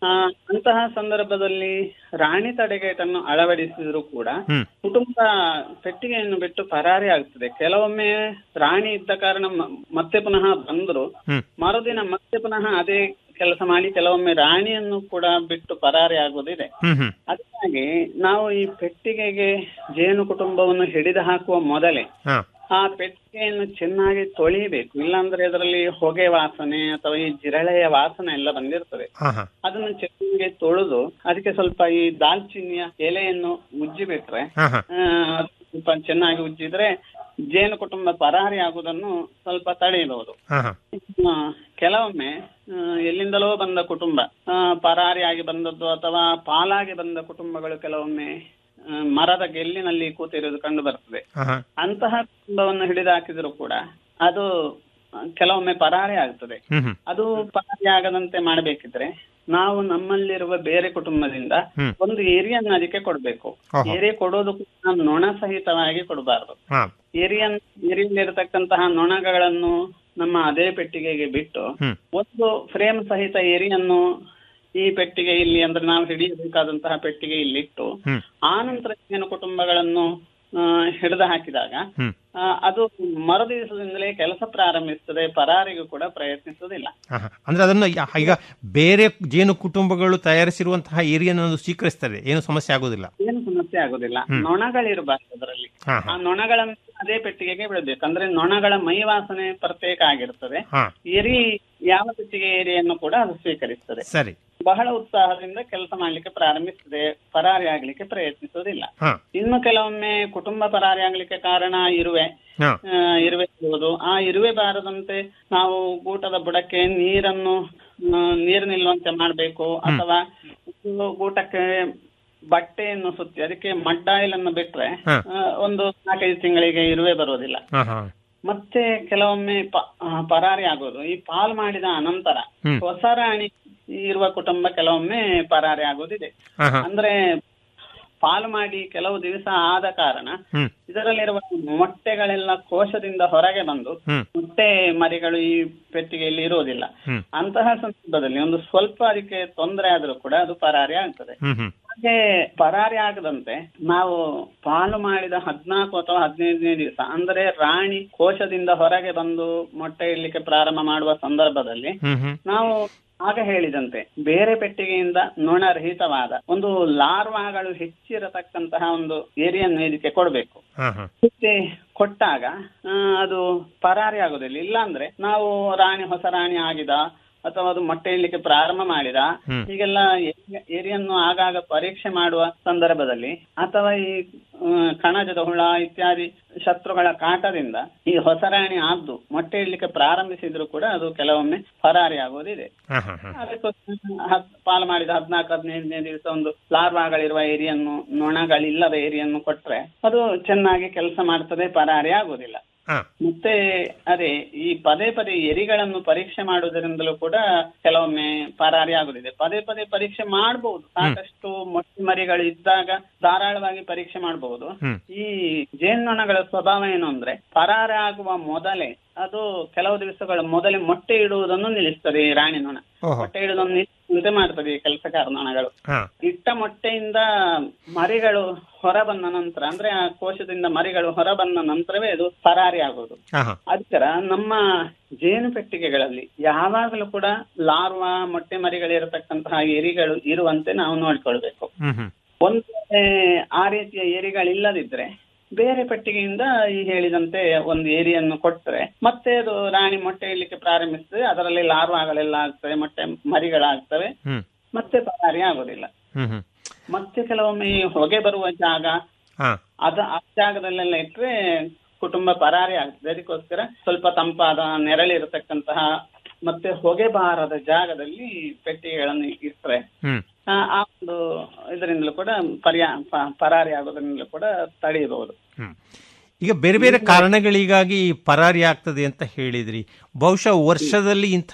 ಆ, ಅಂತಹ ಸಂದರ್ಭದಲ್ಲಿ ರಾಣಿ ತಡೆಗೇಟನ್ನು ಅಳವಡಿಸಿದ್ರು ಕೂಡ ಹ್ಮ್ ಕುಟುಂಬ ಪೆಟ್ಟಿಗೆಯನ್ನು ಬಿಟ್ಟು ಪರಾರಿ ಆಗ್ತದೆ ಕೆಲವೊಮ್ಮೆ ರಾಣಿ ಇದ್ದ ಕಾರಣ ಮ- ಮತ್ತೆ ಪುನಃ ಬಂದ್ರು ಹ್ಮ್ ಮರುದಿನ ಮತ್ತೆ ಪುನಃ ಅದೇ ಕೆಲಸ ಮಾಡಿ ಕೆಲವೊಮ್ಮೆ ರಾಣಿಯನ್ನು ಕೂಡ ಬಿಟ್ಟು ಪರಾರಿ ಆಗುವುದಿದೆ ಹ್ಮ್ ಹ್ಮ್ ಅದಕ್ಕಾಗಿ ನಾವು ಈ ಪೆಟ್ಟಿಗೆಗೆ ಜೇನು ಕುಟುಂಬವನ್ನು ಹಿಡಿದು ಹಾಕುವ ಮೊದಲೇ ಹಾ ಆ ಪೆಟ್ಟಿಗೆಯನ್ನು ಚೆನ್ನಾಗಿ ತೊಳಿಬೇಕು ಇಲ್ಲಾಂದ್ರೆ ಅದರಲ್ಲಿ ಹೊಗೆ ವಾಸನೆ ಅಥವಾ ಈ ಜಿರಳೆಯ ವಾಸನೆ ಎಲ್ಲ ಬಂದಿರ್ತದೆ ಹಾ ಹಾ ಅದನ್ನು ಚೆನ್ನಾಗಿ ತೊಳೆದು ಅದಕ್ಕೆ ಸ್ವಲ್ಪ ಈ ದಾಲ್ಚಿನ್ನಿಯ ಎಲೆಯನ್ನು ಉಜ್ಜಿ ಬಿಟ್ರೆ ಹಾ ಹಾ ಆ, ಅದು ಸ್ವಲ್ಪ ಚೆನ್ನಾಗಿ ಉಜ್ಜಿದ್ರೆ ಜೇನು ಕುಟುಂಬ ಪರಾರಿ ಆಗುವುದನ್ನು ಸ್ವಲ್ಪ ತಡೆಯಬಹುದು ಹಾ ಹಾ ಆ, ಕೆಲವೊಮ್ಮೆ ಆ, ಎಲ್ಲಿಂದಲೋ ಬಂದ ಕುಟುಂಬ ಆ, ಪರಾರಿಯಾಗಿ ಬಂದದ್ದು ಅಥವಾ ಪಾಲಾಗಿ ಬಂದ ಕುಟುಂಬಗಳು ಕೆಲವೊಮ್ಮೆ ಆ, ಮರದ ಗೆಲ್ಲಿನಲ್ಲಿ ಕೂತಿರುವುದು ಕಂಡು ಬರ್ತದೆ ಹಾ ಹಾ ಅಂತಹ ಕುಟುಂಬವನ್ನು ಹಿಡಿದು ಹಾಕಿದ್ರು ಕೂಡ ಅದು ಆ, ಕೆಲವೊಮ್ಮೆ ಪರಾರಿ ಆಗ್ತದೆ ಹ್ಮ್ ಹ್ಮ್ ಅದು ಪರಾರಿ ಆಗದಂತೆ ಮಾಡಬೇಕಿದ್ರೆ ನಾವು ನಮ್ಮಲ್ಲಿರುವ ಬೇರೆ ಕುಟುಂಬದಿಂದ ಹ್ಮ್. ಒಂದು ಏರಿಯನ್ನು ಅದಕ್ಕೆ ಕೊಡ್ಬೇಕು ಓಹೋ. ಏರಿ ಕೊಡೋದು ಕೂಡ ನೊಣ ಸಹಿತವಾಗಿ ಕೊಡಬಾರದು ಹಾ ಏರಿಯನ್ ಏರಿಯಲ್ಲಿರತಕ್ಕಂತಹ ನೊಣಗಳನ್ನು ನಮ್ಮ ಅದೇ ಪೆಟ್ಟಿಗೆಗೆ ಬಿಟ್ಟು ಹ್ಮ್ ಒಂದು ಫ್ರೇಮ್ ಸಹಿತ ಏರಿಯನ್ನು ಈ ಪೆಟ್ಟಿಗೆ ಇಲ್ಲಿ ಅಂದ್ರೆ ನಾವು ಹಿಡಿಯಬೇಕಾದಂತಹ ಪೆಟ್ಟಿಗೆ ಇಲ್ಲಿಟ್ಟು ಹ್ಮ್ ಆ ನಂತರ ಜೇನು ಕುಟುಂಬಗಳನ್ನು ಹಿಡಿದು ಹಾಕಿದಾಗ ಹ್ಮ್ ಆ, ಅದು ಮರು ದಿವಸದಿಂದಲೇ ಕೆಲಸ ಪ್ರಾರಂಭಿಸ್ತದೆ ಪರಾರಿಗೂ ಕೂಡ ಪ್ರಯತ್ನಿಸುವುದಿಲ್ಲ ಹಾ, ಹಾ. ಅಂದ್ರೆ ಅದನ್ನು ಯಾ- ಈಗ ಬೇರೆ ಜೇನು ಕುಟುಂಬಗಳು ತಯಾರಿಸಿರುವಂತಹ ಏರಿಯನ್ನು ಸ್ವೀಕರಿಸ್ತಾರೆ ಏನು ಸಮಸ್ಯೆ ಆಗೋದಿಲ್ಲ ಏನು ಸಮಸ್ಯೆ ಆಗುದಿಲ್ಲ ಹ್ಮ್. ನೊಣಗಳಿರಬಾರ್ದು ಅದರಲ್ಲಿ ಹಾ ಆ ನೊಣಗಳನ್ನು ಅದೇ ಪೆಟ್ಟಿಗೆಗೆ ಬಿಡಬೇಕು ಅಂದ್ರೆ ನೊಣಗಳ ಮೈ ವಾಸನೆ ಪ್ರತ್ಯೇಕ ಆಗಿರ್ತದೆ ಹಾ ಎರಿ ಯಾವ ಪೆಟ್ಟಿಗೆ ಏರಿಯನ್ನು ಕೂಡ ಅದು ಸ್ವೀಕರಿಸ್ತದೆ ಸರಿ ಬಹಳ ಉತ್ಸಾಹದಿಂದ ಕೆಲಸ ಮಾಡ್ಲಿಕ್ಕೆ ಪ್ರಾರಂಭಿಸ್ತದೆ ಪರಾರಿ ಆಗ್ಲಿಕ್ಕೆ ಪ್ರಯತ್ನಿಸುವುದಿಲ್ಲ ಹಾ ಇನ್ನು ಕೆಲವೊಮ್ಮೆ ಕುಟುಂಬ ಪರಾರಿ ಆಗ್ಲಿಕ್ಕೆ ಕಾರಣ ಇರುವೆ ಹಾ ಆ, ಇರುವೆ ಇರುವುದು ಆ ಇರುವೆ ಬಾರದಂತೆ ನಾವು ಗೂಟದ ಬುಡಕ್ಕೆ ನೀರನ್ನು ಆ, ನೀರು ನಿಲ್ಲುವಂತೆ ಮಾಡಬೇಕು ಅಥವಾ ಒಂದು ಗೂಟಕ್ಕೆ ಬಟ್ಟೆಯನ್ನು ಸುತ್ತಿ ಅದಕ್ಕೆ ಮಡ್ ಆಯಿಲ್ ಅನ್ನು ಬಿಟ್ರೆ ಹಾ. ಆ, ಒಂದು ನಾಲ್ಕೈದು ತಿಂಗಳಿಗೆ ಇರುವೆ ಬರೋದಿಲ್ಲ ಹಾ ಹಾ ಮತ್ತೆ ಕೆಲವೊಮ್ಮೆ ಪ- ಆ, ಪರಾರಿ ಆಗೋದು ಈ ಪಾಲ್ ಮಾಡಿದ ಅನಂತರ ಹ್ಮ್. ಹೊಸ ರಾಣಿ ಇರುವ ಕುಟುಂಬ ಕೆಲವೊಮ್ಮೆ ಪರಾರಿ ಆಗೋದಿದೆ ಹಾ ಹಾ ಅಂದ್ರೆ ಪಾಲು ಮಾಡಿ ಕೆಲವು ದಿವಸ ಆದ ಕಾರಣ ಹ್ಮ್ ಇದರಲ್ಲಿರುವ ಮೊಟ್ಟೆಗಳೆಲ್ಲ ಕೋಶದಿಂದ ಹೊರಗೆ ಬಂದು ಹ್ಮ್ ಮೊಟ್ಟೆ ಮರಿಗಳು ಈ ಪೆಟ್ಟಿಗೆಯಲ್ಲಿ ಇರುವುದಿಲ್ಲ ಹ್ಮ್ ಅಂತಹ ಸಂದರ್ಭದಲ್ಲಿ ಒಂದು ಸ್ವಲ್ಪ ಅದಕ್ಕೆ ತೊಂದರೆ ಆದ್ರೂ ಕೂಡ ಅದು ಪರಾರಿ ಆಗ್ತದೆ ಹ್ಮ್ ಹ್ಮ್ ಹಾಗೆ ಪರಾರಿ ಆಗದಂತೆ ನಾವು ಪಾಲು ಮಾಡಿದ ಹದಿನಾಲ್ಕು ಅಥವಾ ಹದಿನೈದನೇ ದಿವಸ ಅಂದರೆ ರಾಣಿ ಕೋಶದಿಂದ ಹೊರಗೆ ಬಂದು ಮೊಟ್ಟೆ ಇಡ್ಲಿಕ್ಕೆ ಪ್ರಾರಂಭ ಮಾಡುವ ಸಂದರ್ಭದಲ್ಲಿ ಹ್ಮ್ ಹ್ಮ್ ನಾವು ಆಗ ಹೇಳಿದಂತೆ ಬೇರೆ ಪೆಟ್ಟಿಗೆಯಿಂದ ನೊಣರಹಿತವಾದ ಒಂದು ಲಾರ್ವಾಗಳು ಹೆಚ್ಚಿರತಕ್ಕಂತಹ ಒಂದು ಏರಿಯನ್ನು ಇದಕ್ಕೆ ಕೊಡಬೇಕು ಹಾ ಹಾ ಮತ್ತೆ ಕೊಟ್ಟಾಗ ಆ, ಅದು ಪರಾರಿ ಆಗುದಿಲ್ಲ ಇಲ್ಲಾಂದ್ರೆ ನಾವು ರಾಣಿ ಹೊಸ ರಾಣಿ ಆಗಿದ ಅಥವಾ ಅದು ಮೊಟ್ಟೆ ಇಡ್ಲಿಕ್ಕೆ ಪ್ರಾರಂಭ ಮಾಡಿದ ಹ್ಮ್. ಹೀಗೆಲ್ಲ ಏರಿ- ಏರಿಯನ್ನು ಆಗಾಗ ಪರೀಕ್ಷೆ ಮಾಡುವ ಸಂದರ್ಭದಲ್ಲಿ ಅಥವಾ ಈ ಆ, ಕಣಜದ ಹುಳ ಇತ್ಯಾದಿ ಶತ್ರುಗಳ ಕಾಟದಿಂದ ಈ ಹೊಸ ರಾಣಿ ಆದ್ದು ಮೊಟ್ಟೆ ಇಡ್ಲಿಕ್ಕೆ ಪ್ರಾರಂಭಿಸಿದ್ರು ಕೂಡ ಅದು ಕೆಲವೊಮ್ಮೆ ಪರಾರಿ ಆಗೋದಿದೆ ಹಾ ಹಾ ಹಾ ಅದಕ್ಕೋಸ್ಕರ ಹತ್ ಪಾಲು ಮಾಡಿದ ಹದಿನಾಲ್ಕು ಹದಿನೈದನೇ ದಿವಸ ಒಂದು ಲಾರ್ವಾಗಳಿರುವ ಏರಿಯನ್ನು ನೊಣಗಳಿಲ್ಲದ ಏರಿಯನ್ನು ಕೊಟ್ರೆ ಅದು ಚೆನ್ನಾಗಿ ಕೆಲಸ ಮಾಡ್ತದೆ ಪರಾರಿ ಆಗುವುದಿಲ್ಲ ಹಾ ಮತ್ತೆ ಅದೇ ಈ ಪದೇ ಪದೇ ಎರಿಗಳನ್ನು ಪರೀಕ್ಷೆ ಮಾಡುವುದರಿಂದಲೂ ಕೂಡ ಕೆಲವೊಮ್ಮೆ ಪರಾರಿ ಆಗುದಿದೆ ಪದೇ ಪದೇ ಪರೀಕ್ಷೆ ಮಾಡಬಹುದು ಸಾಕಷ್ಟು ಮೊಟ್ಟೆ ಮರಿಗಳು ಇದ್ದಾಗ ಧಾರಾಳವಾಗಿ ಪರೀಕ್ಷೆ ಮಾಡಬಹುದು ಹ್ಮ್ ಈ ಜೇನ್ನೊಣಗಳ ಸ್ವಭಾವ ಏನು ಅಂದ್ರೆ ಪರಾರಿ ಆಗುವ ಮೊದಲೇ ಅದು ಕೆಲವು ದಿವಸಗಳ ಮೊದಲೇ ಮೊಟ್ಟೆ ಇಡುವುದನ್ನು ನಿಲ್ಲಿಸ್ತದೆ ಈ ರಾಣಿ ನೊಣ ಓಹೋ ಮೊಟ್ಟೆ ಇಡುವುದನ್ನು ನಿಲ್ಲಿಸುವಂತೆ ಮಾಡ್ತದೆ ಈ ಕೆಲಸಗಾರ ನೊಣಗಳು ಹಾ ಇಟ್ಟ ಮೊಟ್ಟೆಯಿಂದ ಮರಿಗಳು ಹೊರ ಬಂದ ನಂತರ ಅಂದ್ರೆ ಆ ಕೋಶದಿಂದ ಮರಿಗಳು ಹೊರ ಬಂದ ನಂತರವೇ ಅದು ಪರಾರಿ ಆಗೋದು ಹಾ ಹಾ ಅದಕ್ಕಾರ ನಮ್ಮ ಜೇನು ಪೆಟ್ಟಿಗೆಗಳಲ್ಲಿ ಯಾವಾಗಲೂ ಕೂಡ ಲಾರ್ವಾ ಮೊಟ್ಟೆ ಮರಿಗಳಿರತಕ್ಕಂತಹ ಎರಿಗಳು ಇರುವಂತೆ ನಾವು ನೋಡ್ಕೊಳ್ಬೇಕು ಹ್ಮ್ ಹ್ಮ್ ಒಂದು ವೇಳೆ ಆ ರೀತಿಯ ಏರಿಗಳಿಲ್ಲದಿದ್ರೆ ಬೇರೆ ಪೆಟ್ಟಿಗೆಯಿಂದ ಈ ಹೇಳಿದಂತೆ ಒಂದು ಏರಿಯನ್ನು ಕೊಟ್ಟರೆ ಮತ್ತೆ ಅದು ರಾಣಿ ಮೊಟ್ಟೆ ಇಡ್ಲಿಕ್ಕೆ ಪ್ರಾರಂಭಿಸ್ತದೆ ಅದರಲ್ಲಿ ಲಾರ್ವಾಗಳೆಲ್ಲ ಆಗ್ತವೆ ಮೊಟ್ಟೆ ಮರಿಗಳಾಗ್ತವೆ ಹ್ಮ್ ಮತ್ತೆ ಪರಾರಿ ಆಗೋದಿಲ್ಲ ಹ್ಮ್ ಹ್ಮ್ ಮತ್ತೆ ಕೆಲವೊಮ್ಮೆ ಈ ಹೊಗೆ ಬರುವ ಜಾಗ ಹಾ ಅದ ಆ ಜಾಗದಲ್ಲೆಲ್ಲ ಇಟ್ರೆ ಕುಟುಂಬ ಪರಾರಿ ಆಗ್ತದೆ ಅದಕ್ಕೋಸ್ಕರ ಸ್ವಲ್ಪ ತಂಪಾದ ನೆರಳಿರತಕ್ಕಂತಹ ಮತ್ತೆ ಹೊಗೆ ಬಾರದ ಜಾಗದಲ್ಲಿ ಪೆಟ್ಟಿಗೆಗಳನ್ನು ಇಟ್ರೆ ಹ್ಮ್ ಆ ಆ ಒಂದು ಇದರಿಂದಲೂ ಕೂಡ ಪರ್ಯಾ ಪ- ಪರಾರಿ ಆಗೋದ್ರಿಂದಲೂ ಕೂಡ ತಡೆಯಬಹುದು ಹ್ಮ್ ಈಗ ಬೇರೆ ಬೇರೆ ಕಾರಣಗಳಿಗಾಗಿ ಪರಾರಿ ಆಗ್ತದೆ ಅಂತ ಹೇಳಿದ್ರಿ ಬಹುಶಃ ವರ್ಷದಲ್ಲಿ ಇಂಥ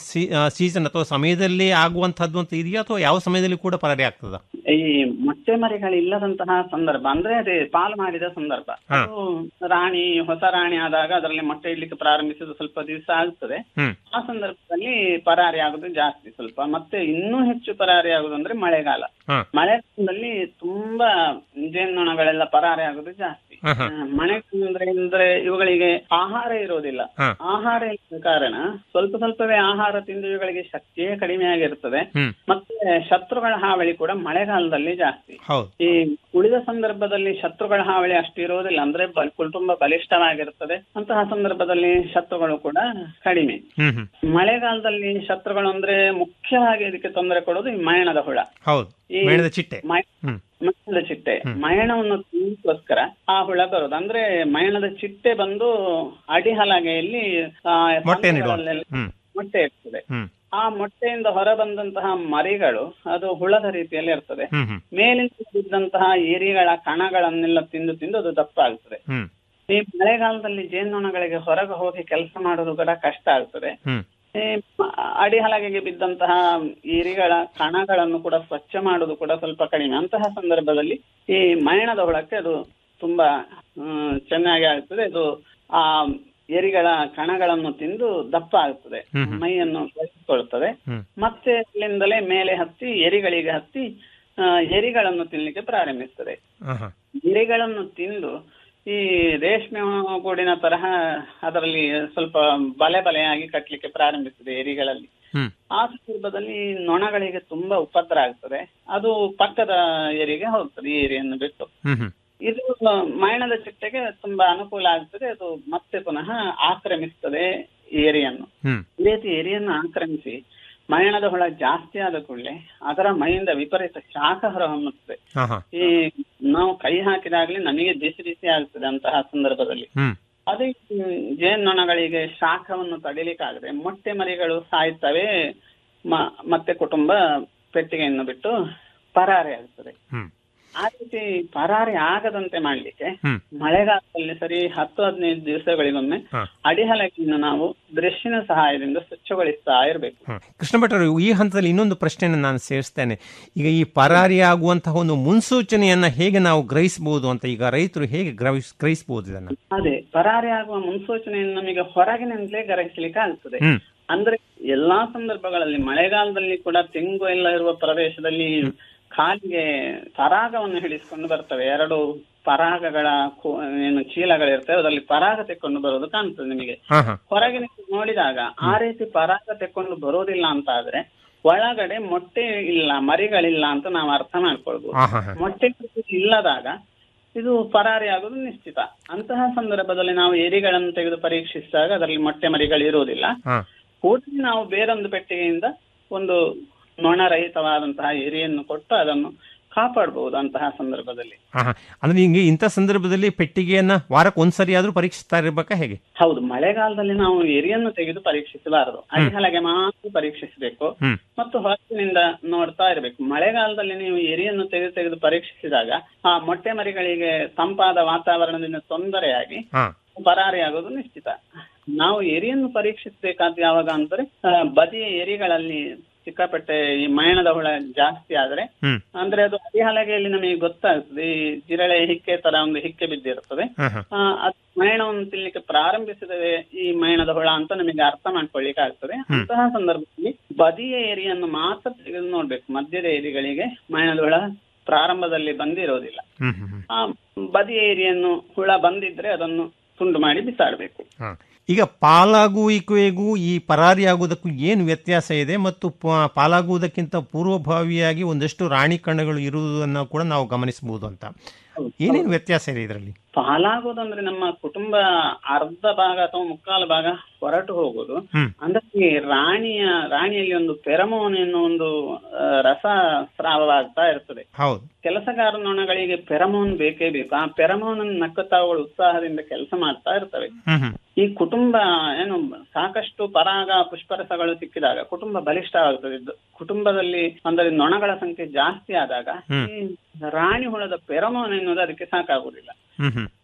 ಸೀಸನ್ ಅಥವಾ ಸಮಯದಲ್ಲಿ ಆಗುವಂತಹದ್ದು ಅಂತ ಇದೆಯಾ ಅಥವಾ ಯಾವ ಸಮಯದಲ್ಲಿ ಕೂಡ ಪರಾರಿ ಆಗ್ತದ ಈ ಮೊಟ್ಟೆ ಮರಿಗಳಿಲ್ಲದಂತಹ ಸಂದರ್ಭ ಅಂದ್ರೆ ಅದೇ ಪಾಲು ಮಾಡಿದ ಸಂದರ್ಭ ಹಾ. ಅದು ರಾಣಿ ಹೊಸ ರಾಣಿ ಆದಾಗ ಅದರಲ್ಲಿ ಮೊಟ್ಟೆ ಇಡ್ಲಿಕ್ಕೆ ಪ್ರಾರಂಭಿಸಿದ ಸ್ವಲ್ಪ ದಿವಸ ಆಗ್ತದೆ ಹ್ಮ್ ಆ ಸಂದರ್ಭದಲ್ಲಿ ಪರಾರಿ ಆಗುದು ಜಾಸ್ತಿ ಸ್ವಲ್ಪ ಮತ್ತೆ ಇನ್ನೂ ಹೆಚ್ಚು ಪರಾರಿ ಆಗುದು ಅಂದ್ರೆ ಮಳೆಗಾಲ ಹಾ. ಮಳೆಗಾಲದಲ್ಲಿ ತುಂಬಾ ಜೇನ್ನೊಣಗಳೆಲ್ಲ ಪರಾರಿ ಆಗುದು ಜಾಸ್ತಿ ಹಾ, ಹಾ. ಆ, ಮಳೆ ಅಂದ್ರೆ ಅಂದ್ರೆ ಇವುಗಳಿಗೆ ಆಹಾರ ಇರೋದಿಲ್ಲ ಹಾ. ಆಹಾರ ಇಲ್ಲದ ಕಾರಣ ಸ್ವಲ್ಪ ಸ್ವಲ್ಪವೇ ಆಹಾರ ತಿಂದು ಇವುಗಳಿಗೆ ಶಕ್ತಿಯೇ ಕಡಿಮೆ ಆಗಿರ್ತದೆ ಹ್ಮ್ ಮತ್ತೆ ಶತ್ರುಗಳ ಹಾವಳಿ ಕೂಡ ಮಳೆಗಾಲದಲ್ಲಿ ಜಾಸ್ತಿ ಹೌದು ಈ ಉಳಿದ ಸಂದರ್ಭದಲ್ಲಿ ಶತ್ರುಗಳ ಹಾವಳಿ ಅಷ್ಟು ಇರುವುದಿಲ್ಲ ಅಂದ್ರೆ ಬಲ್- ಕುಟುಂಬ ಬಲಿಷ್ಠವಾಗಿರುತ್ತದೆ ಅಂತಹ ಸಂದರ್ಭದಲ್ಲಿ ಶತ್ರುಗಳು ಕೂಡ ಕಡಿಮೆ ಹ್ಮ್ ಹ್ಮ್ ಮಳೆಗಾಲದಲ್ಲಿ ಶತ್ರುಗಳು ಅಂದ್ರೆ ಮುಖ್ಯವಾಗಿ ಇದಕ್ಕೆ ತೊಂದರೆ ಕೊಡೋದು ಈ ಮಯಣದ ಹುಳ ಹೌದು ಈ ಮೇಣದ ಚಿಟ್ಟೆ ಮಯ- ಹ್ಮ್ ಮಯಣದ ಚಿಟ್ಟೆ ಮಯಣವನ್ನು ತಿನ್ನೋಸ್ಕರ ಆ ಹುಳ ಬರೋದು ಅಂದ್ರೆ ಮಯಣದ ಚಿಟ್ಟೆ ಬಂದು ಅಡಿಹಲಗೆಯಲ್ಲಿ ಆ, ಮೊಟ್ಟೆಯನ್ನು ಇಡುವ ಸಂತೆಗಳಲ್ಲೆಲ್ಲ ಹ್ಮ್ ಮೊಟ್ಟೆ ಇರ್ತದೆ ಹ್ಮ್ ಆ ಮೊಟ್ಟೆಯಿಂದ ಹೊರ ಬಂದಂತಹ ಮರಿಗಳು ಅದು ಹುಳದ ರೀತಿಯಲ್ಲಿ ಇರ್ತದೆ ಹ್ಮ್ ಹ್ಮ್ ಮೇಲಿಂದ ಬಿದ್ದಂತಹ ಏರಿಗಳ ಕಣಗಳನ್ನೆಲ್ಲ ತಿಂದು ತಿಂದು ಅದು ದಪ್ಪ ಆಗ್ತದೆ ಹ್ಮ್ ಈ ಮಳೆಗಾಲದಲ್ಲಿ ಜೇನುನೊಣಗಳಿಗೆ ಹೊರಗೆ ಹೋಗಿ ಕೆಲಸ ಮಾಡೋದು ಕೂಡ ಕಷ್ಟ ಆಗ್ತದೆ ಹ್ಮ್ ಈ ಮ- ಅಡಿಹಲಗೆಗೆ ಬಿದ್ದಂತಹ ಈರಿಗಳ ಕಣಗಳನ್ನು ಕೂಡ ಸ್ವಚ್ಛ ಮಾಡುವುದು ಕೂಡ ಸ್ವಲ್ಪ ಕಡಿಮೆ ಅಂತಹ ಸಂದರ್ಭದಲ್ಲಿ ಈ ಮಯಣದ ಹುಳಕ್ಕೆ ಅದು ತುಂಬಾ ಹ್ಮ್, ಚೆನ್ನಾಗಿ ಆಗ್ತದೆ ಅದು ಆ ಎರಿಗಳ ಕಣಗಳನ್ನು ತಿಂದು ದಪ್ಪ ಆಗ್ತದೆ ಹ್ಮ್ ಹ್ಮ್. ಮೈಯನ್ನು ಬೆಳೆಸಿಕೊಳ್ತದೆ ಹ್ಮ್ ಮತ್ತೆ ಅಲ್ಲಿಂದಲೇ ಮೇಲೆ ಹತ್ತಿ ಎರಿಗಳಿಗೆ ಹತ್ತಿ ಆ, ಎರಿಗಳನ್ನು ತಿನ್ಲಿಕ್ಕೆ ಪ್ರಾರಂಭಿಸ್ತದೆ ಆಹಾ. ಎರಿಗಳನ್ನು ತಿಂದು ಈ ರೇಷ್ಮೆ ಗೂಡಿನ ತರಹ ಅದರಲ್ಲಿ ಸ್ವಲ್ಪ ಬಲೆ ಬಲೆಯಾಗಿ ಕಟ್ಲಿಕ್ಕೆ ಪ್ರಾರಂಭಿಸ್ತದೆ ಎರಿಗಳಲ್ಲಿ ಹ್ಮ್ ಆ ಸಂದರ್ಭದಲ್ಲಿ ನೊಣಗಳಿಗೆ ತುಂಬಾ ಉಪದ್ರ ಆಗ್ತದೆ ಅದು ಪಕ್ಕದ ಏರಿಗೆ ಹೋಗ್ತದೆ ಈ ಏರಿಯನ್ನು ಬಿಟ್ಟು ಹ್ಮ್ ಹ್ಮ್ ಇದು ಮಯಣದ ಚಿಟ್ಟೆಗೆ ತುಂಬಾ ಅನುಕೂಲ ಆಗ್ತದೆ ಅದು ಮತ್ತೆ ಪುನಃ ಆಕ್ರಮಿಸ್ತದೆ ಈ ಏರಿಯನ್ನು ಹ್ಮ್ ಈ ರೀತಿ ಏರಿಯನ್ನು ಆಕ್ರಮಿಸಿ ಮಯಣದ ಹುಳ ಜಾಸ್ತಿ ಆದ ಕೂಡಲೇ ಅದರ ಮೈಯಿಂದ ವಿಪರೀತ ಶಾಖ ಹೊರಹೊಮ್ಮುತ್ತದೆ ಆಹಾ. ಈ ನಾವು ಕೈ ಹಾಕಿದಾಗ್ಲೇ ನಮಗೆ ಬಿಸಿ ಬಿಸಿ ಆಗ್ತದೆ ಅಂತಹ ಸಂದರ್ಭದಲ್ಲಿ ಹ್ಮ್ ಅದೇ ಹ್ಮ್, ಜೇನ್ನೊಣಗಳಿಗೆ ಶಾಖವನ್ನು ತಡಿಲಿಕ್ಕಾಗದೆ ಮೊಟ್ಟೆ ಮರಿಗಳು ಸಾಯ್ತವೆ ಮ- ಮತ್ತೆ ಕುಟುಂಬ ಪೆಟ್ಟಿಗೆಯನ್ನು ಬಿಟ್ಟು ಪರಾರಿ ಆಗ್ತದೆ ಹ್ಮ್ ಆ ರೀತಿ ಪರಾರಿ ಆಗದಂತೆ ಮಾಡ್ಲಿಕ್ಕೆ ಹ್ಮ್ ಮಳೆಗಾಲದಲ್ಲಿ ಸರಿ ಹತ್ತು ಹದಿನೈದು ದಿವಸಗಳಿಗೊಮ್ಮೆ ಹಾ. ಅಡಿಹಲಕಿಯನ್ನು ನಾವು ಬ್ರಷ್ನ ಸಹಾಯದಿಂದ ಸ್ವಚ್ಛಗೊಳಿಸ್ತಾ ಇರಬೇಕು ಹ್ಮ್. ಕೃಷ್ಣ ಭಟ್ರು ಈ ಹಂತದಲ್ಲಿ ಇನ್ನೊಂದು ಪ್ರಶ್ನೆಯನ್ನು ನಾನು ಸೇರಿಸ್ತೇನೆ ಈಗ ಈ ಪರಾರಿ ಆಗುವಂತಹ ಒಂದು ಮುನ್ಸೂಚನೆಯನ್ನ ಹೇಗೆ ನಾವು ಗ್ರಹಿಸಬಹುದು ಅಂತ ಈಗ ರೈತರು ಹೇಗೆ ಗ್ರಹಿಸ್ ಗ್ರಹಿಸಬಹುದು ಇದನ್ನ ಅದೇ ಪರಾರಿ ಆಗುವ ಮುನ್ಸೂಚನೆಯನ್ನು ನಮಗೆ ಹೊರಗಿನಿಂದಲೇ ಗ್ರಹಿಸಲಿಕ್ಕೆ ಆಗ್ತದೆ ಹ್ಮ್ ಅಂದ್ರೆ ಎಲ್ಲಾ ಸಂದರ್ಭಗಳಲ್ಲಿ ಮಳೆಗಾಲದಲ್ಲಿ ಕೂಡ ತೆಂಗು ಎಲ್ಲ ಇರುವ ಪ್ರದೇಶದಲ್ಲಿ ಕಾಲಿಗೆ ಪರಾಗವನ್ನು ಹಿಡಿಸ್ಕೊಂಡು ಬರ್ತವೆ ಎರಡು ಪರಾಗಗಳ ಕೋ- ಏನು ಚೀಲಗಳಿರ್ತವೆ ಅದರಲ್ಲಿ ಪರಾಗ ತೆಕ್ಕೊಂಡು ಬರೋದು ಕಾಣ್ತದೆ ನಿಮಗೆ ಹಾ ಹಾ ಹೊರಗಿನ ನೋಡಿದಾಗ ಆ ರೀತಿ ಪರಾಗ ತೆಕ್ಕೊಂಡು ಬರೋದಿಲ್ಲ ಅಂತ ಆದ್ರೆ ಒಳಗಡೆ ಮೊಟ್ಟೆ ಇಲ್ಲ ಮರಿಗಳಿಲ್ಲ ಅಂತ ನಾವು ಅರ್ಥ ಮಾಡ್ಕೊಳ್ಬಹುದು ಹಾ ಹಾ ಹಾ ಮೊಟ್ಟೆ ಇಲ್ಲದಾಗ ಇದು ಪರಾರಿ ಆಗೋದು ನಿಶ್ಚಿತ ಅಂತಹ ಸಂದರ್ಭದಲ್ಲಿ ನಾವು ಏರಿಗಳನ್ನು ತೆಗೆದು ಪರೀಕ್ಷಿಸಿದಾಗ ಅದರಲ್ಲಿ ಮೊಟ್ಟೆ ಮರಿಗಳು ಇರುವುದಿಲ್ಲ ಹಾ ಕೂಡಲೇ ನಾವು ಬೇರೊಂದು ಪೆಟ್ಟಿಗೆಯಿಂದ ಒಂದು ನೊಣರಹಿತವಾದಂತಹ ಏರಿಯನ್ನು ಕೊಟ್ಟು ಅದನ್ನು ಕಾಪಾಡಬಹುದು ಅಂತಹ ಸಂದರ್ಭದಲ್ಲಿ ಹಾ ಹಾ ಅಂದ್ರೆ ನಿಮ್ಗೆ ಇಂಥ ಸಂದರ್ಭದಲ್ಲಿ ಪೆಟ್ಟಿಗೆಯನ್ನ ವಾರಕ್ಕೆ ಒಂದ್ಸರಿ ಆದ್ರೂ ಪರೀಕ್ಷಿಸ್ತಾ ಇರ್ಬೇಕಾ ಹೇಗೆ ಹೌದು ಮಳೆಗಾಲದಲ್ಲಿ ನಾವು ಎರಿಯನ್ನು ತೆಗೆದು ಪರೀಕ್ಷಿಸಬಾರದು ಅಡಿಹಲಗೆ ಮಾತ್ರ ಪರೀಕ್ಷಿಸಬೇಕು ಹ್ಮ್ ಮತ್ತು ಹೊರಗಿನಿಂದ ನೋಡ್ತಾ ಇರಬೇಕು ಮಳೆಗಾಲದಲ್ಲಿ ನೀವು ಎರಿಯನ್ನು ತೆಗೆದು ತೆಗೆದು ಪರೀಕ್ಷಿಸಿದಾಗ ಆ ಮೊಟ್ಟೆ ಮರಿಗಳಿಗೆ ತಂಪಾದ ವಾತಾವರಣದಿಂದ ತೊಂದರೆಯಾಗಿ ಹಾ ಪರಾರಿ ಆಗೋದು ನಿಶ್ಚಿತ ನಾವು ಎರಿಯನ್ನು ಪರೀಕ್ಷಿಸಬೇಕಾದ ಯಾವಾಗ ಅಂದ್ರೆ ಆ, ಬದಿಯ ಎರಿಗಳಲ್ಲಿ ಸಿಕ್ಕಾಪಟ್ಟೆ ಈ ಮಯಣದ ಹುಳ ಜಾಸ್ತಿ ಆದ್ರೆ ಹ್ಮ್ ಅಂದ್ರೆ ಅದು ಅಡಿಹಲಗೆಯಲ್ಲಿ ನಮಗೆ ಗೊತ್ತಾಗ್ತದೆ ಈ ಜಿರಳೆ ಹಿಕ್ಕೆ ತರ ಒಂದು ಹಿಕ್ಕೆ ಬಿದ್ದಿರ್ತದೆ ಹಾ ಹಾ ಆ, ಅದು ಮಯಣವನ್ನು ತಿನ್ಲಿಕ್ಕೆ ಪ್ರಾರಂಭಿಸಿದರೆ ಈ ಮಯಣದ ಹುಳ ಅಂತ ನಮಗೆ ಅರ್ಥ ಮಾಡ್ಕೊಳ್ಳಿಕ್ಕೆ ಆಗ್ತದೆ ಅಂತಹ ಸಂದರ್ಭದಲ್ಲಿ ಬದಿಯ ಏರಿಯನ್ನು ಮಾತ್ರ ತೆಗೆದು ನೋಡ್ಬೇಕು ಮಧ್ಯದ ಏರಿಗಳಿಗೆ ಮಯಣದ ಹುಳ ಪ್ರಾರಂಭದಲ್ಲಿ ಬಂದಿರೋದಿಲ್ಲ ಹ್ಮ್ ಹ್ಮ್ ಹ್ಮ್ ಆ ಬದಿಯ ಏರಿಯನ್ನು ಹುಳ ಬಂದಿದ್ರೆ ಅದನ್ನು ತುಂಡು ಮಾಡಿ ಬಿಸಾಡಬೇಕು ಹಾ. ಈಗ ಪಾಲಾಗುವಿಕೆಗೂ ಈ ಪರಾರಿ ಆಗುವುದಕ್ಕೂ ಏನು ವ್ಯತ್ಯಾಸ ಇದೆ ಮತ್ತು ಪ- ಪಾಲಾಗುವುದಕ್ಕಿಂತ ಪೂರ್ವಭಾವಿಯಾಗಿ ಒಂದಷ್ಟು ರಾಣಿ ಕಣ್ಣುಗಳು ಇರುವುದನ್ನು ಕೂಡ ನಾವು ಗಮನಿಸಬಹುದು ಅಂತ ಏನೇನು ವ್ಯತ್ಯಾಸ ಇದೆ ಇದರಲ್ಲಿ ಪಾಲಾಗೋದಂದ್ರೆ ನಮ್ಮ ಕುಟುಂಬ ಅರ್ಧ ಭಾಗ ಅಥವಾ ಮುಕ್ಕಾಲು ಭಾಗ ಹೊರಟು ಹೋಗೋದು ಹ್ಮ್. ಅಂದ್ರೆ ಈ ರಾಣಿಯ ರಾಣಿಯಲ್ಲಿ ಒಂದು ಪೆರಮೋನ್ ಎನ್ನುವ ಒಂದು ಆ, ರಸ ಸ್ರಾವವಾಗ್ತಾ ಇರ್ತದೆ ಹೌದು ಕೆಲಸಗಾರ ನೊಣಗಳಿಗೆ ಪೆರಮೋನ್ ಬೇಕೇ ಬೇಕು ಆ ಪೆರಮೋನ್ ನಕ್ಕತಾವುಗಳು ಉತ್ಸಾಹದಿಂದ ಕೆಲಸ ಮಾಡ್ತಾ ಇರ್ತವೆ ಹ್ಮ್ ಹ್ಮ್ ಈ ಕುಟುಂಬ ಏನು ಸಾಕಷ್ಟು ಪರಾಗ ಪುಷ್ಪರಸಗಳು ಸಿಕ್ಕಿದಾಗ ಕುಟುಂಬ ಬಲಿಷ್ಠವಾಗುತ್ತದೆ ಇದು ಕುಟುಂಬದಲ್ಲಿ ಅಂದರೆ ನೊಣಗಳ ಸಂಖ್ಯೆ ಜಾಸ್ತಿ ಆದಾಗ ಹ್ಮ್. ಈ ರಾಣಿ ಹುಳದ ಪೆರಮೋನ್ ಎನ್ನುವುದು ಅದಕ್ಕೆ ಸಾಕಾಗುವುದಿಲ್ಲ ಹ್ಮ್ ಹ್ಮ್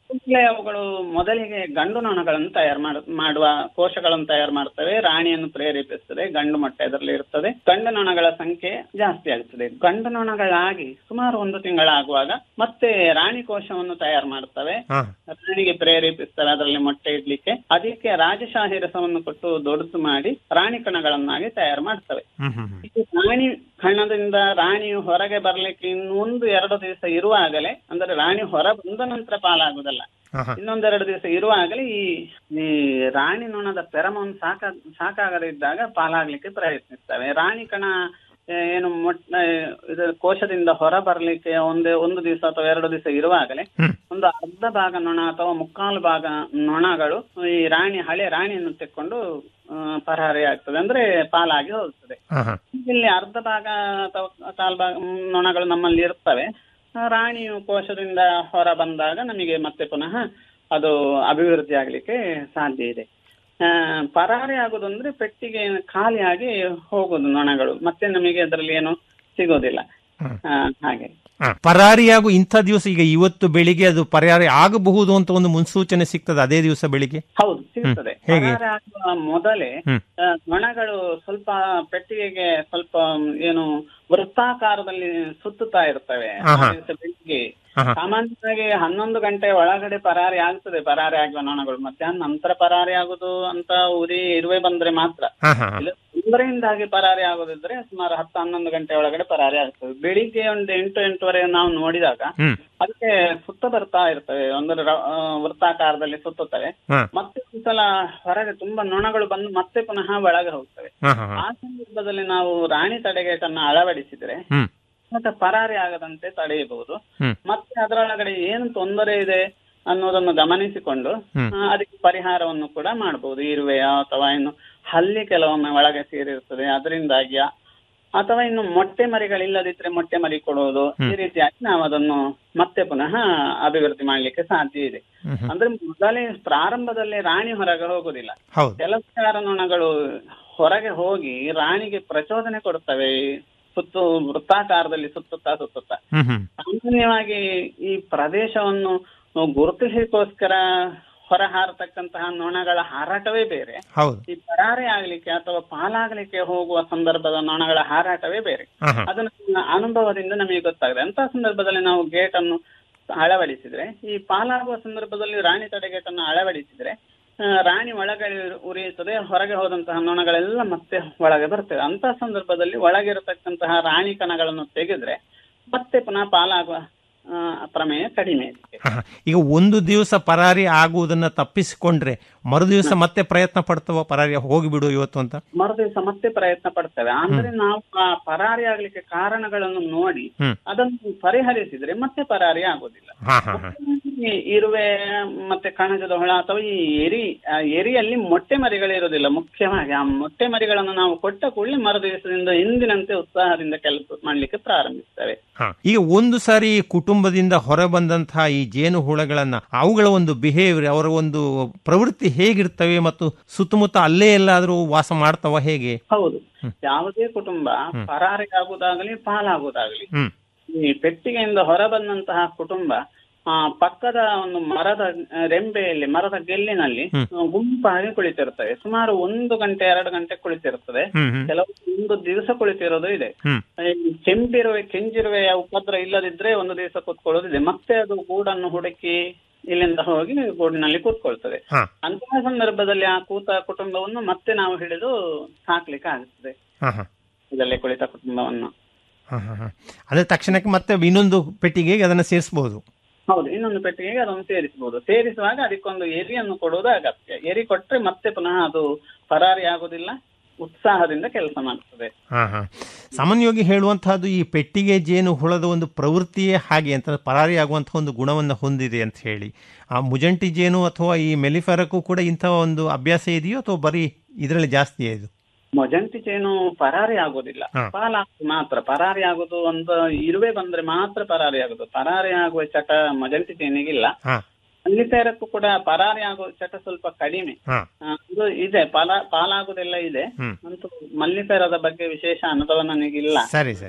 ಕೂಡಲೇ ಅವುಗಳು ಮೊದಲಿಗೆ ಗಂಡು ನೊಣಗಳನ್ನು ತಯಾರು ಮಾಡ ಮಾಡುವ ಕೋಶಗಳನ್ನು ತಯಾರು ಮಾಡ್ತವೆ ರಾಣಿಯನ್ನು ಪ್ರೇರೇಪಿಸ್ತದೆ ಗಂಡು ಮೊಟ್ಟೆ ಅದರಲ್ಲಿ ಇರ್ತದೆ ಗಂಡು ನೊಣಗಳ ಸಂಖ್ಯೆ ಜಾಸ್ತಿ ಆಗುತ್ತದೆ ಗಂಡು ನೊಣಗಳಾಗಿ ಸುಮಾರು ಒಂದು ತಿಂಗಳಾಗುವಾಗ ಮತ್ತೆ ರಾಣಿ ಕೋಶವನ್ನು ತಯಾರು ಮಾಡ್ತವೆ ಹಾ ರಾಣಿಗೆ ಪ್ರೇರೇಪಿಸ್ತವೆ ಅದರಲ್ಲಿ ಮೊಟ್ಟೆ ಇಡ್ಲಿಕ್ಕೆ ಅದಕ್ಕೆ ರಾಜಶಾಹಿ ರಸವನ್ನು ಕೊಟ್ಟು ದೊಡ್ಡದು ಮಾಡಿ ರಾಣಿ ಕಣಗಳನ್ನಾಗಿ ತಯಾರು ಮಾಡ್ತವೆ ಹ್ಮ್ ಹ್ಮ್ ಹ್ಮ್. ಇದು ರಾಣಿ ಕಣದಿಂದ ರಾಣಿಯು ಹೊರಗೆ ಬರ್ಲಿಕ್ಕೆ ಇನ್ನೊಂದು ಎರಡು ದಿವಸ ಇರುವಾಗಲೇ ಅಂದ್ರೆ ರಾಣಿ ಹೊರ ಬಂದ ನಂತರ ಪಾಲಾಗುದಲ್ಲ ಹಾ, ಹಾ. ಇನ್ನೊಂದೆರಡು ದಿವಸ ಇರುವಾಗಲೇ ಈ ಈ ರಾಣಿ ನೊಣದ ಪೆರಮೋನ್ ಸಾಕ ಸಾಕಾಗದಿದ್ದಾಗ ಪಾಲಾಗ್ಲಿಕ್ಕೆ ಪ್ರಯತ್ನಿಸ್ತವೆ ರಾಣಿ ಕಣ ಆ, ಏನು ಮೊಟ್ಟ ಇದು ಕೋಶದಿಂದ ಹೊರ ಬರ್ಲಿಕ್ಕೆ ಒಂದೇ ಒಂದು ದಿವಸ ಅಥವಾ ಎರಡು ದಿವಸ ಇರುವಾಗಲೇ ಒಂದು ಅರ್ಧ ಭಾಗ ನೊಣ ಅಥವಾ ಮುಕ್ಕಾಲು ಭಾಗ ನೊಣಗಳು ಈ ರಾಣಿ ಹಳೆ ರಾಣಿಯನ್ನು ತೆಕ್ಕೊಂಡು ಆ, ಪರಾರಿ ಆಗ್ತದೆ ಅಂದ್ರೆ ಪಾಲಾಗಿ ಹೋಗ್ತದೆ ಹಾ, ಹಾ. ಇಲ್ಲಿ ಅರ್ಧ ಭಾಗ ಅಥವಾ ಕಾಲ್ ಭಾಗ ಮ್, ನೊಣಗಳು ನಮ್ಮಲ್ಲಿ ಇರ್ತವೆ ಆ, ರಾಣಿಯು ಕೋಶದಿಂದ ಹೊರ ಬಂದಾಗ ನಮಗೆ ಮತ್ತೆ ಪುನಃ ಅದು ಅಭಿವೃದ್ಧಿ ಆಗ್ಲಿಕ್ಕೆ ಸಾಧ್ಯ ಇದೆ ಆ, ಪರಾರಿ ಆಗುದು ಅಂದ್ರೆ ಪೆಟ್ಟಿಗೆ ಖಾಲಿಯಾಗಿ ಹೋಗುದು ನೊಣಗಳು ಮತ್ತೆ ನಮಗೆ ಅದರಲ್ಲಿ ಏನು ಸಿಗೋದಿಲ್ಲ ಆ, ಹಾಗೆ ಹಾ, ಪರಾರಿಯಾಗು ಇಂಥ ದಿವಸ ಈಗ ಇವತ್ತು ಬೆಳಿಗ್ಗೆ ಅದು ಪರಾರಿ ಆಗಬಹುದು ಅಂತ ಒಂದು ಮುನ್ಸೂಚನೆ ಸಿಗ್ತದೆ ಅದೇ ದಿವಸ ಬೆಳಿಗ್ಗೆ ಹೌದು ಸಿಗ್ತದೆ ಹ್ಮ್. ಹೇಗೆ? ಪರಾರಿ ಆಗುವ ಮೊದಲೇ ಹ್ಮ್. ಆ, ನೊಣಗಳು ಸ್ವಲ್ಪ ಪೆಟ್ಟಿಗೆಗೆ ಸ್ವಲ್ಪ ಏನು ವೃತ್ತಾಕಾರದಲ್ಲಿ ಸುತ್ತುತ್ತಾ ಇರ್ತವೆ ಆ ಆಹಾ. ದಿವಸ ಬೆಳಿಗ್ಗೆ ಆಹಾ. ಸಾಮಾನ್ಯವಾಗಿ ಹನ್ನೊಂದು ಗಂಟೆ ಒಳಗಡೆ ಪರಾರಿ ಆಗ್ತದೆ ಪರಾರಿ ಆಗುವ ನೊಣಗಳು ಮಧ್ಯಾಹ್ನ ನಂತರ ಪರಾರಿ ಆಗುದು ಅಂತ ಉರಿ ಇರುವೆ ಬಂದ್ರೆ ಮಾತ್ರ ಹಾ, ಹಾ, ಹಾ. ಇಲ್ಲ ತೊಂದರೆಯಿಂದಾಗಿ ಪರಾರಿ ಆಗೋದಿದ್ರೆ ಸುಮಾರು ಹತ್ತು ಹನ್ನೊಂದು ಗಂಟೆ ಒಳಗಡೆ ಪರಾರಿ ಆಗ್ತದೆ ಬೆಳಿಗ್ಗೆ ಒಂದು ಎಂಟು ಎಂಟುವರೆ ನಾವು ನೋಡಿದಾಗ ಹ್ಮ್ ಅದಕ್ಕೆ ಸುತ್ತ ಬರ್ತಾ ಇರ್ತವೆ ಒಂದು ರ- ಆ, ವೃತ್ತಾಕಾರದಲ್ಲಿ ಸುತ್ತುತ್ತವೆ ಹಾ. ಮತ್ತೆ ಒಂದ್ಸಲ ಹೊರಗೆ ತುಂಬಾ ನೊಣಗಳು ಬಂದು ಮತ್ತೆ ಪುನಃ ಒಳಗೆ ಹೋಗ್ತವೆ ಹಾ, ಹಾ, ಹಾ. ಆ ಸಂದರ್ಭದಲ್ಲಿ ನಾವು ರಾಣಿ ತಡೆಗೇಟನ್ನು ಅಳವಡಿಸಿದ್ರೆ ಹ್ಮ್ ಮತ್ತೆ ಪರಾರಿ ಆಗದಂತೆ ತಡೆಯಬಹುದು ಹ್ಮ್. ಮತ್ತೆ ಅದರೊಳಗಡೆ ಏನು ತೊಂದರೆ ಇದೆ ಅನ್ನೋದನ್ನು ಗಮನಿಸಿಕೊಂಡು ಹ್ಮ್. ಆ, ಅದಕ್ಕೆ ಪರಿಹಾರವನ್ನು ಕೂಡ ಮಾಡಬಹುದು ಇರುವೆಯ ಅಥವಾ ಇನ್ನು ಹಲ್ಲಿ ಕೆಲವೊಮ್ಮೆ ಒಳಗೆ ಸೇರಿರ್ತದೆ ಅದರಿಂದಾಗಿ ಅಥವಾ ಇನ್ನು ಮೊಟ್ಟೆ ಮರಿಗಳಿಲ್ಲದಿದ್ರೆ ಮೊಟ್ಟೆ ಮರಿ ಕೊಡುವುದು ಈ ರೀತಿಯಾಗಿ ನಾವು ಅದನ್ನು ಮತ್ತೆ ಪುನಃ ಅಭಿವೃದ್ಧಿ ಮಾಡ್ಲಿಕ್ಕೆ ಸಾಧ್ಯ ಇದೆ ಹ್ಮ್ ಹ್ಮ್. ಅಂದ್ರೆ ಮೊದಲೇ ಪ್ರಾರಂಭದಲ್ಲಿ ರಾಣಿ ಹೊರಗೆ ಹೋಗುದಿಲ್ಲ ಹೌದು ಕೆಲಸಗಾರ ನೊಣಗಳು ಹೊರಗೆ ಹೋಗಿ ರಾಣಿಗೆ ಪ್ರಚೋದನೆ ಕೊಡುತ್ತವೆ ಸುತ್ತು ವೃತ್ತಾಕಾರದಲ್ಲಿ ಸುತ್ತುತ್ತಾ ಸುತ್ತುತ್ತಾ ಹ್ಮ್ ಹ್ಮ್ ಸಾಮಾನ್ಯವಾಗಿ ಈ ಪ್ರದೇಶವನ್ನು ಗುರುತಿಸಲಿಕ್ಕೋಸ್ಕರ ಹೊರ ಹಾರತಕ್ಕಂತಹ ನೊಣಗಳ ಹಾರಾಟವೇ ಬೇರೆ ಹೌದು ಈ ಪರಾರೆ ಆಗ್ಲಿಕ್ಕೆ ಅಥವಾ ಪಾಲಾಗ್ಲಿಕ್ಕೆ ಹೋಗುವ ಸಂದರ್ಭದ ನೊಣಗಳ ಹಾರಾಟವೇ ಬೇರೆ ಹಾ, ಹಾ. ಅದನ್ನ ಅನುಭವದಿಂದ ನಮಗೆ ಗೊತ್ತಾಗಿದೆ ಅಂತ ಸಂದರ್ಭದಲ್ಲಿ ನಾವು ಗೇಟ್ ಅನ್ನು ಅಳವಡಿಸಿದ್ರೆ ಈ ಪಾಲಾಗುವ ಸಂದರ್ಭದಲ್ಲಿ ರಾಣಿ ತಡೆ ಗೇಟ್ ಅನ್ನು ಅಳವಡಿಸಿದ್ರೆ ಆ, ರಾಣಿ ಒಳಗೆ ಉರಿಯುತ್ತದೆ ಹೊರಗೆ ಹೋದಂತಹ ನೊಣಗಳೆಲ್ಲ ಮತ್ತೆ ಒಳಗೆ ಬರ್ತವೆ ಅಂತ ಸಂದರ್ಭದಲ್ಲಿ ಒಳಗಿರತಕ್ಕಂತಹ ರಾಣಿ ಕಣಗಳನ್ನು ತೆಗೆದ್ರೆ ಮತ್ತೆ ಪುನಃ ಪಾಲಾಗುವ ಆ, ಪ್ರಮೇಯ ಕಡಿಮೆ ಇದೆ ಹಾ, ಹಾ. ಈಗ ಒಂದು ದಿವಸ ಪರಾರಿ ಆಗುವುದನ್ನ ತಪ್ಪಿಸಿಕೊಂಡ್ರೆ ಮರು ದಿವಸ ಮತ್ತೆ ಪ್ರಯತ್ನ ಪಡ್ತವ ಪರಾರಿ ಹೋಗಿಬಿಡು ಇವತ್ತು ಅಂತ ಮರುದಿವಸ ಮತ್ತೆ ಪ್ರಯತ್ನ ಪಡ್ತೇವೆ ಅಂದ್ರೆ ನಾವು ಆ ಪರಾರಿ ಆಗ್ಲಿಕ್ಕೆ ಕಾರಣಗಳನ್ನು ನೋಡಿ ಹ್ಮ್. ಅದನ್ನು ಪರಿಹರಿಸಿದ್ರೆ ಮತ್ತೆ ಪರಾರಿ ಆಗೋದಿಲ್ಲ ಹಾ ಹಾ ಹಾ ಈ ಇರುವೆ ಮತ್ತೆ ಕಣಜದ ಹುಳ ಅಥವಾ ಈ ಎರಿ ಆ ಎರಿಯಲ್ಲಿ ಮೊಟ್ಟೆ ಮರಿಗಳಿರೋದಿಲ್ಲ ಮುಖ್ಯವಾಗಿ ಆ ಮೊಟ್ಟೆ ಮರಿಗಳನ್ನು ನಾವು ಕೊಟ್ಟ ಕೂಡಲೇ ಮರು ದಿವಸದಿಂದ ಎಂದಿನಂತೆ ಉತ್ಸಾಹದಿಂದ ಕೆಲಸ ಮಾಡ್ಲಿಕ್ಕೆ ಪ್ರಾರಂಭಿಸ್ತೇವೆ ಹಾ. ಈಗ ಒಂದು ಸಾರಿ ಕುಟುಂಬದಿಂದ ಹೊರ ಬಂದಂತಹ ಈ ಜೇನು ಹುಳಗಳನ್ನ ಅವುಗಳ ಒಂದು ಬಿಹೇವಿಯರ್ ಅವರ ಒಂದು ಪ್ರವೃತ್ತಿ ಹೇಗಿರ್ತವೆ ಮತ್ತು ಸುತ್ತಮುತ್ತ ಅಲ್ಲೇ ಎಲ್ಲಾದ್ರೂ ವಾಸ ಮಾಡ್ತವ ಹೇಗೆ ಹೌದು ಯಾವುದೇ ಕುಟುಂಬ ಪರಾರಿ ಆಗುದಾಗಲಿ ಪಾಲಾಗುದಾಗಲಿ ಹ್ಮ್ ಈ ಪೆಟ್ಟಿಗೆಯಿಂದ ಹೊರ ಬಂದಂತಹ ಕುಟುಂಬ ಆ ಪಕ್ಕದ ಒಂದು ಮರದ ಆ, ರೆಂಬೆಯಲ್ಲಿ ಮರದ ಗೆಲ್ಲಿನಲ್ಲಿ ಆ, ಗುಂಪಾಗಿ ಕುಳಿತಿರ್ತವೆ ಸುಮಾರು ಒಂದು ಗಂಟೆ ಎರಡು ಗಂಟೆ ಕುಳಿತಿರ್ತದೆ ಹ್ಮ್ ಹ್ಮ್ ಕೆಲವು ಒಂದು ದಿವಸ ಕುಳಿತಿರೋದು ಇದೆ ಹ್ಮ್ ಈ ಕೆಂಪಿರುವೆ ಕೆಂಜಿರುವೆಯ ಉಪದ್ರ ಇಲ್ಲದಿದ್ರೆ ಒಂದು ದಿವಸ ಕೂತ್ಕೊಳ್ಳೋದಿದೆ ಮತ್ತೆ ಅದು ಗೂಡನ್ನು ಹುಡುಕಿ ಇಲ್ಲಿಂದ ಹೋಗಿ ಗೂಡಿನಲ್ಲಿ ಕೂತ್ಕೊಳ್ತದೆ ಹಾ. ಅಂತಹ ಸಂದರ್ಭದಲ್ಲಿ ಆ ಕೂತ ಕುಟುಂಬವನ್ನು ಮತ್ತೆ ನಾವು ಹಿಡಿದು ಸಾಕ್ಲಿಕ್ಕೆ ಆಗುತ್ತದೆ ಹಾ ಹಾ ಇದರಲ್ಲಿ ಕುಳಿತ ಕುಟುಂಬವನ್ನು ಹಾ ಹಾ ಹಾ ಅದೇ ತಕ್ಷಣಕ್ಕೆ ಮತ್ತೆ ಇನ್ನೊಂದು ಪೆಟ್ಟಿಗೆಗೆ ಅದನ್ನ ಸೇರಿಸಬಹುದು ಹೌದು ಇನ್ನೊಂದು ಪೆಟ್ಟಿಗೆಗೆ ಅದನ್ನು ಸೇರಿಸಬಹುದು ಸೇರಿಸುವಾಗ ಅದಕ್ಕೊಂದು ಎರಿಯನ್ನು ಕೊಡುವುದು ಅಗತ್ಯ ಎರಿ ಕೊಟ್ರೆ ಮತ್ತೆ ಪುನಃ ಅದು ಪರಾರಿ ಆಗುದಿಲ್ಲ ಉತ್ಸಾಹದಿಂದ ಕೆಲಸ ಮಾಡ್ತದೆ ಹಾ ಹಾ ಸಾಮಾನ್ಯವಾಗಿ ಹೇಳುವಂತಹದ್ದು ಈ ಪೆಟ್ಟಿಗೆ ಜೇನು ಹುಳದ ಒಂದು ಪ್ರವೃತ್ತಿಯೇ ಹಾಗೆ ಅಂತ ಪರಾರಿ ಆಗುವಂತಹ ಒಂದು ಗುಣವನ್ನು ಹೊಂದಿದೆ ಅಂತ ಹೇಳಿ ಆ ಮುಜಂಟಿ ಜೇನು ಅಥವಾ ಈ ಮೆಲಿಫೆರಕ್ಕೂ ಕೂಡ ಇಂತಹ ಒಂದು ಅಭ್ಯಾಸ ಇದೆಯೋ ಅಥವಾ ಬರೀ ಇದರಲ್ಲಿ ಜಾಸ್ತಿಯೇ ಇದು ಮೊಜಂಟಿ ಚೇನು ಪರಾರಿ ಆಗೋದಿಲ್ಲ ಹಾ. ಪಾಲಾಗ್ತದೆ ಮಾತ್ರ ಪರಾರಿ ಆಗೋದು ಅಂತ ಇರುವೆ ಬಂದ್ರೆ ಮಾತ್ರ ಪರಾರಿ ಆಗೋದು ಪರಾರಿ ಆಗುವ ಚಟ ಮೊಜಂಟಿ ಚೇನಿಗಿಲ್ಲ ಹಾ ಮಲ್ಲಿಫೇರಕ್ಕೂ ಕೂಡ ಪರಾರಿ ಆಗುವ ಚಟ ಸ್ವಲ್ಪ ಕಡಿಮೆ ಹಾ ಆ, ಇದು ಇದೆ ಪಾಲ ಪಾಲಾಗುದೆಲ್ಲ ಇದೆ ಹ್ಮ್ ಅಂತೂ ಮಲ್ಲಿಫೇರದ ಬಗ್ಗೆ ವಿಶೇಷ ಅನುಭವ ನನಗಿಲ್ಲ ಸರಿ ಸರಿ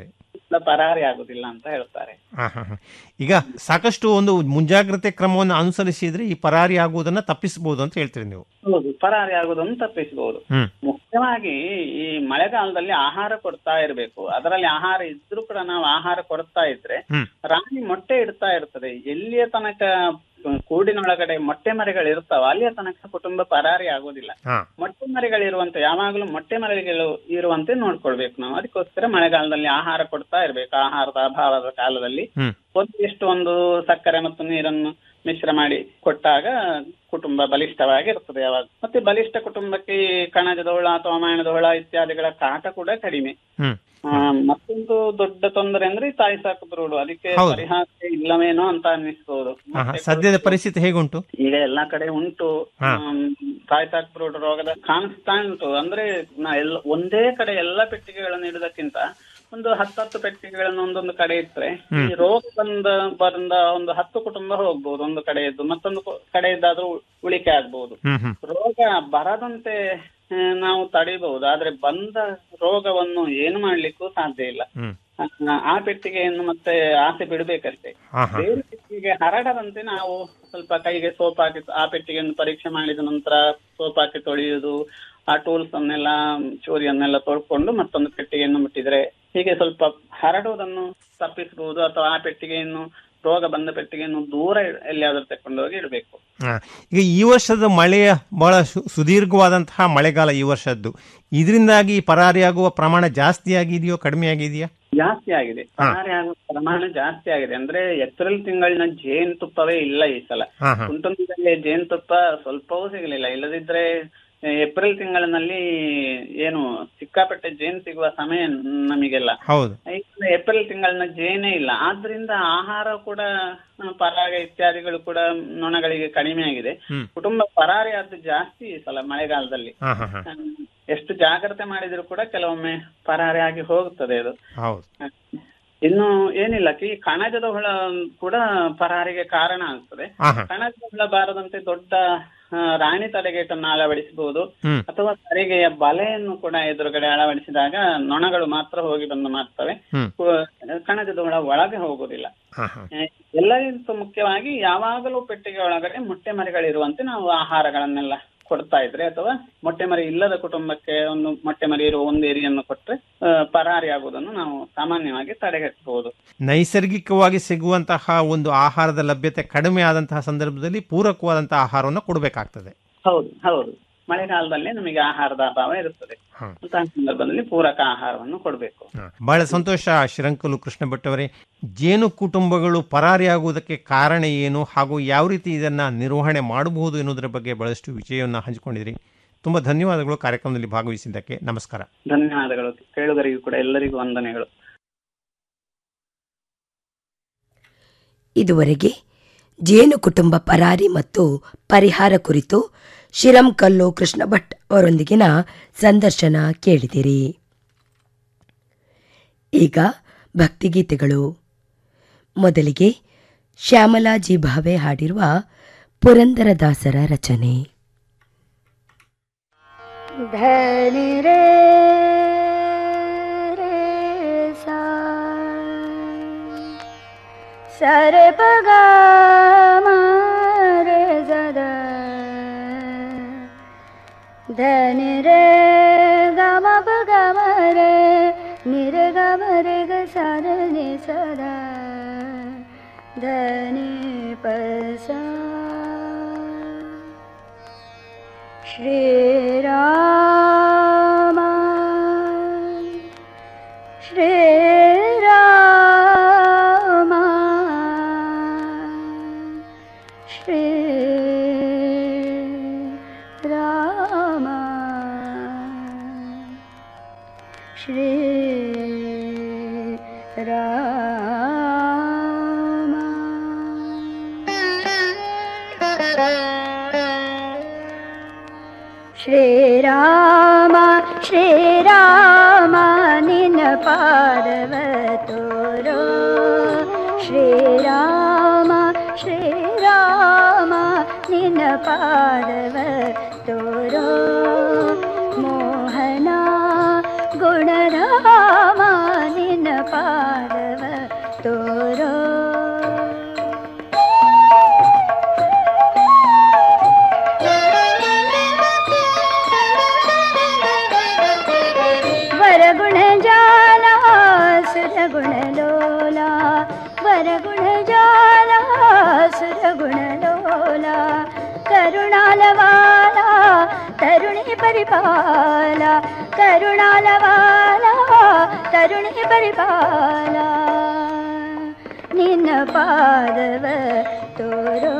ಪರಾರಿ ಆಗುದಿಲ್ಲ ಅಂತ ಹೇಳ್ತಾರೆ ಹಾ, ಹಾ, ಹಾ. ಈಗ ಸಾಕಷ್ಟು ಒಂದು ಮುಂಜಾಗ್ರತೆ ಕ್ರಮವನ್ನು ಅನುಸರಿಸಿದ್ರೆ ಈ ಪರಾರಿ ಆಗುವುದನ್ನ ತಪ್ಪಿಸಬಹುದು ಅಂತ ಹೇಳ್ತೀರಿ ನೀವು ಹೌದು ಪರಾರಿ ಆಗುವುದನ್ನು ತಪ್ಪಿಸಬಹುದು ಹ್ಮ್ ಮುಖ್ಯವಾಗಿ ಈ ಮಳೆಗಾಲದಲ್ಲಿ ಆಹಾರ ಕೊಡ್ತಾ ಇರಬೇಕು ಅದರಲ್ಲಿ ಆಹಾರ ಇದ್ರೂ ಕೂಡ ನಾವು ಆಹಾರ ಕೊಡ್ತಾ ಇದ್ರೆ ಹ್ಮ್ ರಾಣಿ ಮೊಟ್ಟೆ ಇಡ್ತಾ ಇರ್ತದೆ ಎಲ್ಲಿಯ ತನಕ ಕೂಡಿನೊಳಗಡೆ ಮೊಟ್ಟೆ ಮರಿಗಳು ಇರ್ತಾವ ಅಲ್ಲಿಯ ತನಕ ಕುಟುಂಬ ಪರಾರಿ ಆಗೋದಿಲ್ಲ ಹಾ ಮೊಟ್ಟೆ ಮರಿಗಳಿರುವಂತೆ ಯಾವಾಗಲೂ ಮೊಟ್ಟೆ ಮರಿಗಳು ಇರುವಂತೆ ನೋಡ್ಕೊಳ್ಬೇಕು ನಾವು ಅದಕ್ಕೋಸ್ಕರ ಮಳೆಗಾಲದಲ್ಲಿ ಆಹಾರ ಕೊಡ್ತಾ ಇರ್ಬೇಕು ಆಹಾರದ ಅಭಾವದ ಕಾಲದಲ್ಲಿ ಹ್ಮ್ ಒಂದು ಎಷ್ಟು ಒಂದು ಸಕ್ಕರೆ ಮತ್ತು ನೀರನ್ನು ಮಿಶ್ರ ಮಾಡಿ ಕೊಟ್ಟಾಗ ಕುಟುಂಬ ಬಲಿಷ್ಠವಾಗಿ ಇರ್ತದೆ ಯಾವಾಗ ಮತ್ತೆ ಬಲಿಷ್ಠ ಕುಟುಂಬಕ್ಕೆ ಈ ಕಣಜದ ಹುಳ ಅಥವಾ ಮಾಯಣದ ಹುಳ ಇತ್ಯಾದಿಗಳ ಕಾಟ ಕೂಡ ಕಡಿಮೆ ಹ್ಮ್ ಆ, ಮತ್ತೊಂದು ದೊಡ್ಡ ತೊಂದರೆ ಅಂದ್ರೆ ಈ ತಾಯಿ ಸಾಕುದ್ರೋಡು ಅದಕ್ಕೆ ಹೌದು. ಪರಿಹಾರ ಇಲ್ಲವೇನೋ ಅಂತ ಅನ್ನಿಸ್ಬೋದು ಹಾ, ಹಾ. ಸದ್ಯದ ಪರಿಸ್ಥಿತಿ ಹೇಗುಂಟು ಈಗ ಎಲ್ಲಾ ಕಡೆ ಉಂಟು ಹಾ. ಆಮ್, ತಾಯಿ ಸಾಕುದ್ರೋಡು ರೋಗದ ಕಾಣಿಸ್ತಾ ಉಂಟು ಅಂದ್ರೆ ನಾ ಎಲ್ಲ ಒಂದೇ ಕಡೆ ಎಲ್ಲಾ ಪೆಟ್ಟಿಗೆಗಳನ್ನು ಇಡುವುದಕ್ಕಿಂತ ಒಂದು ಹತ್ತತ್ತು ಪೆಟ್ಟಿಗೆಗಳನ್ನು ಒಂದೊಂದು ಕಡೆ ಇಟ್ರೆ ಈ ಹ್ಮ್. ರೋಗ ಬಂದ ಬಂದ ಒಂದು ಹತ್ತು ಕುಟುಂಬ ಹೋಗ್ಬೋದು ಒಂದು ಕಡೆಯದ್ದು ಮತ್ತೊಂದು ಕು- ಕಡೆಯದ್ದಾದ್ರೂ ಉಳಿಕೆ ಆಗ್ಬಹುದು ಹ್ಮ್ ಹ್ಮ್ ರೋಗ ಬರದಂತೆ ಆ, ನಾವು ತಡೆಯಬಹುದು ಆದ್ರೆ ಬಂದ ರೋಗವನ್ನು ಏನು ಮಾಡ್ಲಿಕ್ಕೂ ಸಾಧ್ಯ ಇಲ್ಲ ಹ್ಮ್ ಆ, ಆ ಪೆಟ್ಟಿಗೆಯನ್ನು ಮತ್ತೆ ಆಸೆ ಬಿಡ್ಬೇಕಷ್ಟೇ ಹಾ, ಹಾ. ಬೇರೆ ಪೆಟ್ಟಿಗೆ ಹರಡದಂತೆ ನಾವು ಸ್ವಲ್ಪ ಕೈಗೆ ಸೋಪ್ ಹಾಕಿ ಆ ಪೆಟ್ಟಿಗೆಯನ್ನು ಪರೀಕ್ಷೆ ಮಾಡಿದ ನಂತರ ಸೋಪ್ ಹಾಕಿ ತೊಳೆಯುವುದು ಆ ಟೂಲ್ಸ್ ಅನ್ನೆಲ್ಲ ಚೂರಿಯನ್ನೆಲ್ಲ ತೊಳ್ಕೊಂಡು ಮತ್ತೊಂದು ಪೆಟ್ಟಿಗೆಯನ್ನು ಮುಟ್ಟಿದ್ರೆ ಹೀಗೆ ಸ್ವಲ್ಪ ಹರಡುವುದನ್ನು ತಪ್ಪಿಸಬಹುದು ಅಥವಾ ಆ ಪೆಟ್ಟಿಗೆಯನ್ನು ರೋಗ ಬಂದ ಪೆಟ್ಟಿಗೆಯನ್ನು ದೂರ ಎಲ್ಲಿಯಾದ್ರೂ ತಕೊಂಡೋಗಿ ಇಡಬೇಕು ಹಾ. ಈಗ ಈ ವರ್ಷದ ಮಳೆಯ ಬಹಳ ಸು- ಸುದೀರ್ಘವಾದಂತಹ ಮಳೆಗಾಲ ಈ ವರ್ಷದ್ದು ಇದರಿಂದಾಗಿ ಪರಾರಿಯಾಗುವ ಪ್ರಮಾಣ ಜಾಸ್ತಿ ಆಗಿದೆಯೋ ಕಡಿಮೆ ಆಗಿದೆಯಾ ಜಾಸ್ತಿ ಆಗಿದೆ ಪರಾರಿ ಆಗುವ ಪ್ರಮಾಣ ಜಾಸ್ತಿ ಆಗಿದೆ ಅಂದ್ರೆ ಏಪ್ರಿಲ್ ತಿಂಗಳಿನ ಜೇನುತುಪ್ಪವೇ ಇಲ್ಲ ಈ ಸಲ ಹಾ, ಹಾ. ಕುಂಟುಂಬದಲ್ಲಿ ಜೇನುತುಪ್ಪ ಸ್ವಲ್ಪವೂ ಸಿಗಲಿಲ್ಲ ಇಲ್ಲದಿದ್ರೆ ಆ, ಏಪ್ರಿಲ್ ತಿಂಗಳಿನಲ್ಲಿ ಏನು ಸಿಕ್ಕಾಪಟ್ಟೆ ಜೇನು ಸಿಗುವ ಸಮಯ ನಮಗೆಲ್ಲ ಹೌದು ಈಗ ಏಪ್ರಿಲ್ ತಿಂಗಳಿನ ಜೇನೇ ಇಲ್ಲ ಆದ್ರಿಂದ ಆಹಾರ ಕೂಡ ಆ, ಪರಾಗ ಇತ್ಯಾದಿಗಳು ಕೂಡ ನೊಣಗಳಿಗೆ ಕಡಿಮೆ ಆಗಿದೆ ಹ್ಮ್. ಕುಟುಂಬ ಪರಾರಿ ಆದ್ದು ಜಾಸ್ತಿ ಈ ಸಲ ಮಳೆಗಾಲದಲ್ಲಿ ಹಾ ಹಾ ಹಾ ಹ್ಮ್. ಎಷ್ಟು ಜಾಗ್ರತೆ ಮಾಡಿದ್ರು ಕೂಡ ಕೆಲವೊಮ್ಮೆ ಪರಾರಿ ಆಗಿ ಹೋಗುತ್ತದೆ ಅದು ಹೌದು ಇನ್ನು ಏನಿಲ್ಲ ಈ ಕಣಜದ ಹುಳ ಕೂಡ ಪರಾರಿಗೆ ಕಾರಣ ಆಗ್ತದೆ ಹಾ, ಹಾ. ಕಣಜದ ಹುಳ ಬಾರದಂತೆ ದೊಡ್ಡ ಆ, ರಾಣಿ ತಡೆಗೇಟನ್ನು ಅಳವಡಿಸಬಹುದು ಹ್ಮ್. ಅಥವಾ ತರಿಗೆಯ ಬಲೆಯನ್ನು ಕೂಡ ಎದುರುಗಡೆ ಅಳವಡಿಸಿದಾಗ ನೊಣಗಳು ಮಾತ್ರ ಹೋಗಿ ಬಂದು ಮಾಡ್ತವೆ ಹ್ಮ್. ಕು- ಕಣಜದ ಹುಳ ಒಳಗೆ ಹೋಗುದಿಲ್ಲ ಹಾ ಹಾ ಆ, ಎಲ್ಲಕ್ಕಿಂತ ಮುಖ್ಯವಾಗಿ ಯಾವಾಗಲೂ ಪೆಟ್ಟಿಗೆ ಒಳಗಡೆ ಮೊಟ್ಟೆ ಮರಿಗಳಿರುವಂತೆ ನಾವು ಆಹಾರಗಳನ್ನೆಲ್ಲ ಕೊಡ್ತಾ ಇದ್ರೆ ಅಥವಾ ಮೊಟ್ಟೆ ಮರಿ ಇಲ್ಲದ ಕುಟುಂಬಕ್ಕೆ ಒಂದು ಮೊಟ್ಟೆ ಮರಿ ಇರುವ ಒಂದು ಏರಿಯನ್ನು ಕೊಟ್ರೆ ಆ, ಪರಾರಿ ಆಗುವುದನ್ನು ನಾವು ಸಾಮಾನ್ಯವಾಗಿ ತಡೆಗಟ್ಟಬಹುದು ನೈಸರ್ಗಿಕವಾಗಿ ಸಿಗುವಂತಹ ಒಂದು ಆಹಾರದ ಲಭ್ಯತೆ ಕಡಿಮೆ ಆದಂತಹ ಸಂದರ್ಭದಲ್ಲಿ ಪೂರಕವಾದಂತಹ ಆಹಾರವನ್ನು ಕೊಡಬೇಕಾಗ್ತದೆ ಹೌದು ಹೌದು ಮಳೆಗಾಲದಲ್ಲಿ ನಮಗೆ ಆಹಾರದ ಅಭಾವ ಇರುತ್ತದೆ ಹ್ಮ್. ಅಂತಹ ಸಂದರ್ಭದಲ್ಲಿ ಪೂರಕ ಆಹಾರವನ್ನು ಕೊಡಬೇಕು ಬಹಳ ಸಂತೋಷ ಶ್ರೀರಂಕಲು ಕೃಷ್ಣ ಭಟ್ ಅವರೇ ಜೇನು ಕುಟುಂಬಗಳು ಪರಾರಿಯಾಗುವುದಕ್ಕೆ ಕಾರಣ ಏನು ಹಾಗೂ ಯಾವ ರೀತಿ ಇದನ್ನ ನಿರ್ವಹಣೆ ಮಾಡಬಹುದು ಎನ್ನುವುದರ ಬಗ್ಗೆ ಬಹಳಷ್ಟು ವಿಷಯವನ್ನು ಹಂಚಿಕೊಂಡಿದ್ರಿ ತುಂಬಾ ಧನ್ಯವಾದಗಳು ಕಾರ್ಯಕ್ರಮದಲ್ಲಿ ಭಾಗವಹಿಸಿದ್ದಕ್ಕೆ ನಮಸ್ಕಾರ ಧನ್ಯವಾದಗಳು ಕೇಳುಗರಿಗೂ ಕೂಡ ಎಲ್ಲರಿಗೂ ವಂದನೆಗಳು ಇದುವರೆಗೆ ಜೇನು ಕುಟುಂಬ ಪರಾರಿ ಮತ್ತು ಪರಿಹಾರ ಕುರಿತು ಶಿರಂಕಲ್ಲು ಕೃಷ್ಣ ಭಟ್ ಅವರೊಂದಿಗಿನ ಸಂದರ್ಶನ ಕೇಳಿದಿರಿ ಈಗ ಭಕ್ತಿಗೀತೆಗಳು ಮೊದಲಿಗೆ ಶ್ಯಾಮಲಾಜಿ ಭಾವೆ ಹಾಡಿರುವ ಪುರಂದರದಾಸರ ರಚನೆ धनि रे रे सा सरे पगा मा रे जदा धनि रे ग म प ग म रे नि रे ग म रे ग सा रे नि सदा धनि प सा श्रीराम श्रीराम श्री राम श्री राम श्रीराम श्रीराम निन पादव तोरो श्रीराम श्रीराम निन पादव तोरो मोहना गुणराम निन पादव ಪರಿಪಾಲ ಕರುಣಾಲವಾಲ ತರುಣಿ ಪರಿಪಾಲ ನಿನ್ನ ಪಾದವ ತೋರೋ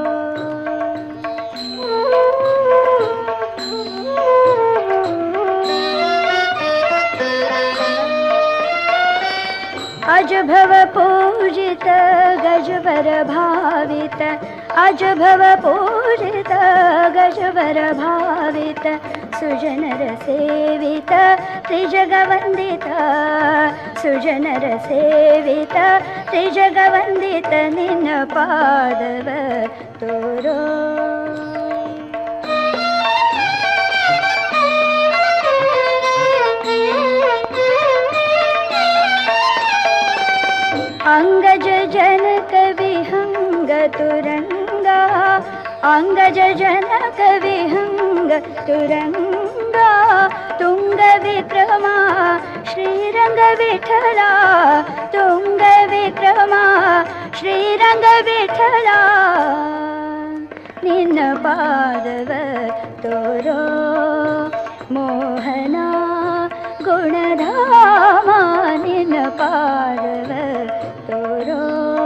अज भव पूजित गजवर भावित अज भव पूजित गजवर भावित सुजनर सेवित त्रिजगवन्दित सुजनर सेवित त्रिजगवन्दित निन्न पादव तोरो अङ्गज जनक विहङ्ग तुरङ्गा अङ्गज जनक विहङ्ग तुरङ्गा तुङ्ग विक्रमा श्रीरङ्ग विठला तुङ्ग विक्रमा श्रीरङ्ग विठला ನಿನ್ನ ಪಾದವ ತೋರೋ ಮೋಹನ ಗುಣಧಾಮ ನಿನ್ನ ಪಾದವ ತೋರೋ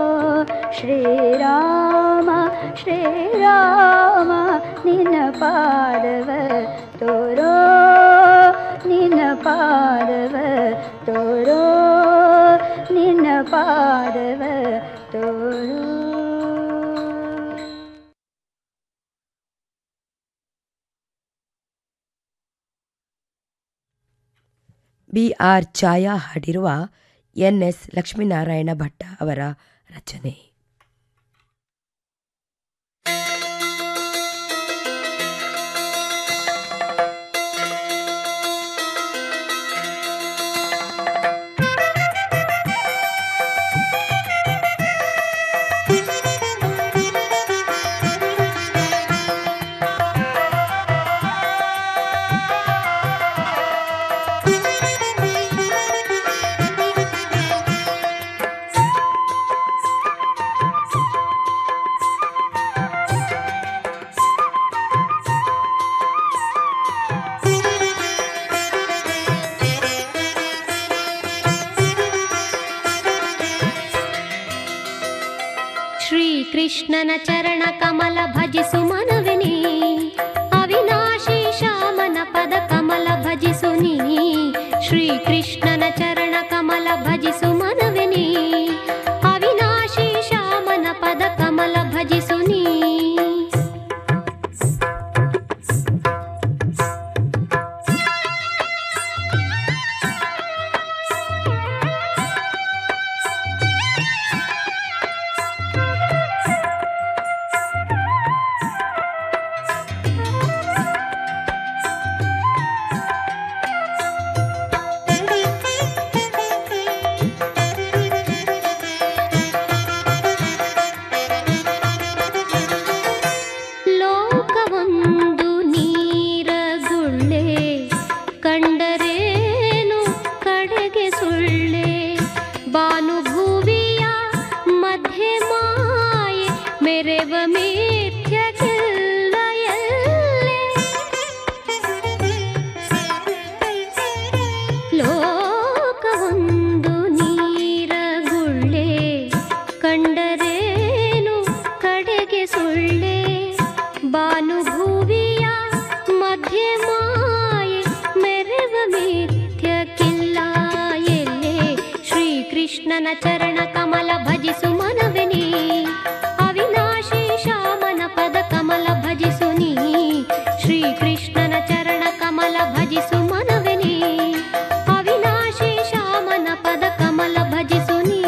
ಶ್ರೀರಾಮ ಶ್ರೀರಾಮ ನಿನ್ನ ಪಾದವ ತೋರೋ ನಿನ್ನ ಪಾದವ ತೋರೋ ನಿನ್ನ ಪಾದವ ತೋರೋ ಬಿ ಆರ್ ಛಾಯಾ ಹಾಡಿರುವ ಎನ್ ಎಸ್ ಲಕ್ಷ್ಮೀನಾರಾಯಣ ಭಟ್ಟ ಅವರ ರಚನೆ ಶ್ರೀಕೃಷ್ಣನ ಚರಣ ಕಮಲ ಭಜಿಸು ಮನವಿನಿ ಅವಿನಾಶಿ ಶ್ಯಾಮನ ಪದ ಕಮಲ ಭಜಿಸು ನೀ ಶ್ರೀಕೃಷ್ಣನ ಚರಣ ಕಮಲ ಭಜಿಸು ಮನವಿನಿ ಅವಿನಾಶಿ ಶ್ಯಾಮನ ಪದ ಕಮಲ ಭಜಿಸು ನೀ ಲೋಕವೊಂದು ನೀರಗುಳ್ಳೆ ಕಂಡರೇನು ಕಡೆಗೆ ಸುಳ್ಳೆ ಬಾನುಭುವಿಯ ಮಧ್ಯೆ ಮಾಯೆ ಮೆರೆವ ಮಿಥ್ಯಕ್ಕೆಲ್ಲ ಎಲ್ಲೆ ಲೋಕವೊಂದು ನೀರಗುಳ್ಳೆ ಕಂಡರೇನು ಕಡೆಗೆ ಸುಳ್ಳೆ ಬಾನುಭುವಿಯ ಮಧ್ಯೆ ಮಾಯೆ ಮೆರೆವ ಮಿಥ್ಯಕ್ಕಿಲ್ಲ ಎಲ್ಲೆ ಶ್ರೀಕೃಷ್ಣನ ಚರಣ ಕಮಲ ಭಜಿಸು ಮನವೆನಿ ಅವಿನಾಶಿ ಶ್ಯಾಮನ ಪದ ಕಮಲ ಭಜಿಸು ನೀ ಶ್ರೀಕೃಷ್ಣನ ಚರಣ ಕಮಲ ಭಜಿಸು ಮನವೆನಿ ಅವಿನಾಶಿ ಶ್ಯಾಮನ ಪದ ಕಮಲ ಭಜಿಸು ನೀ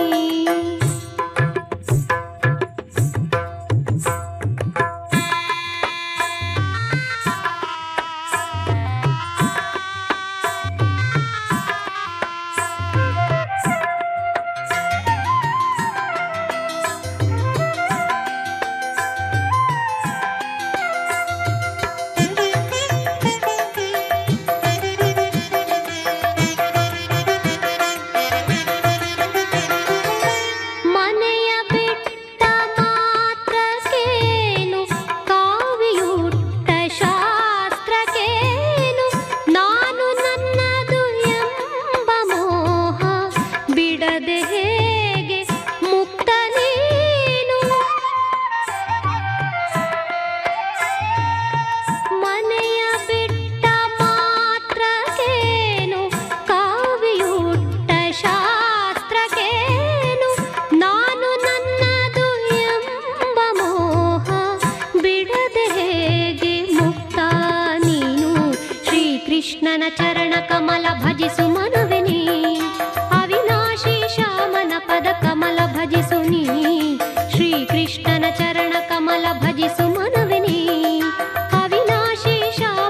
ಕೃಷ್ಣನ ಚರಣ ಕಮಲ ಭಜಿಸು ಮನವೆ ನೀ ಅವಿನಾಶಿ ಶ್ಯಾಮನ ಪದ ಕಮಲ ಭಜಿಸು ನೀ ಶ್ರೀ ಕೃಷ್ಣನ ಚರಣ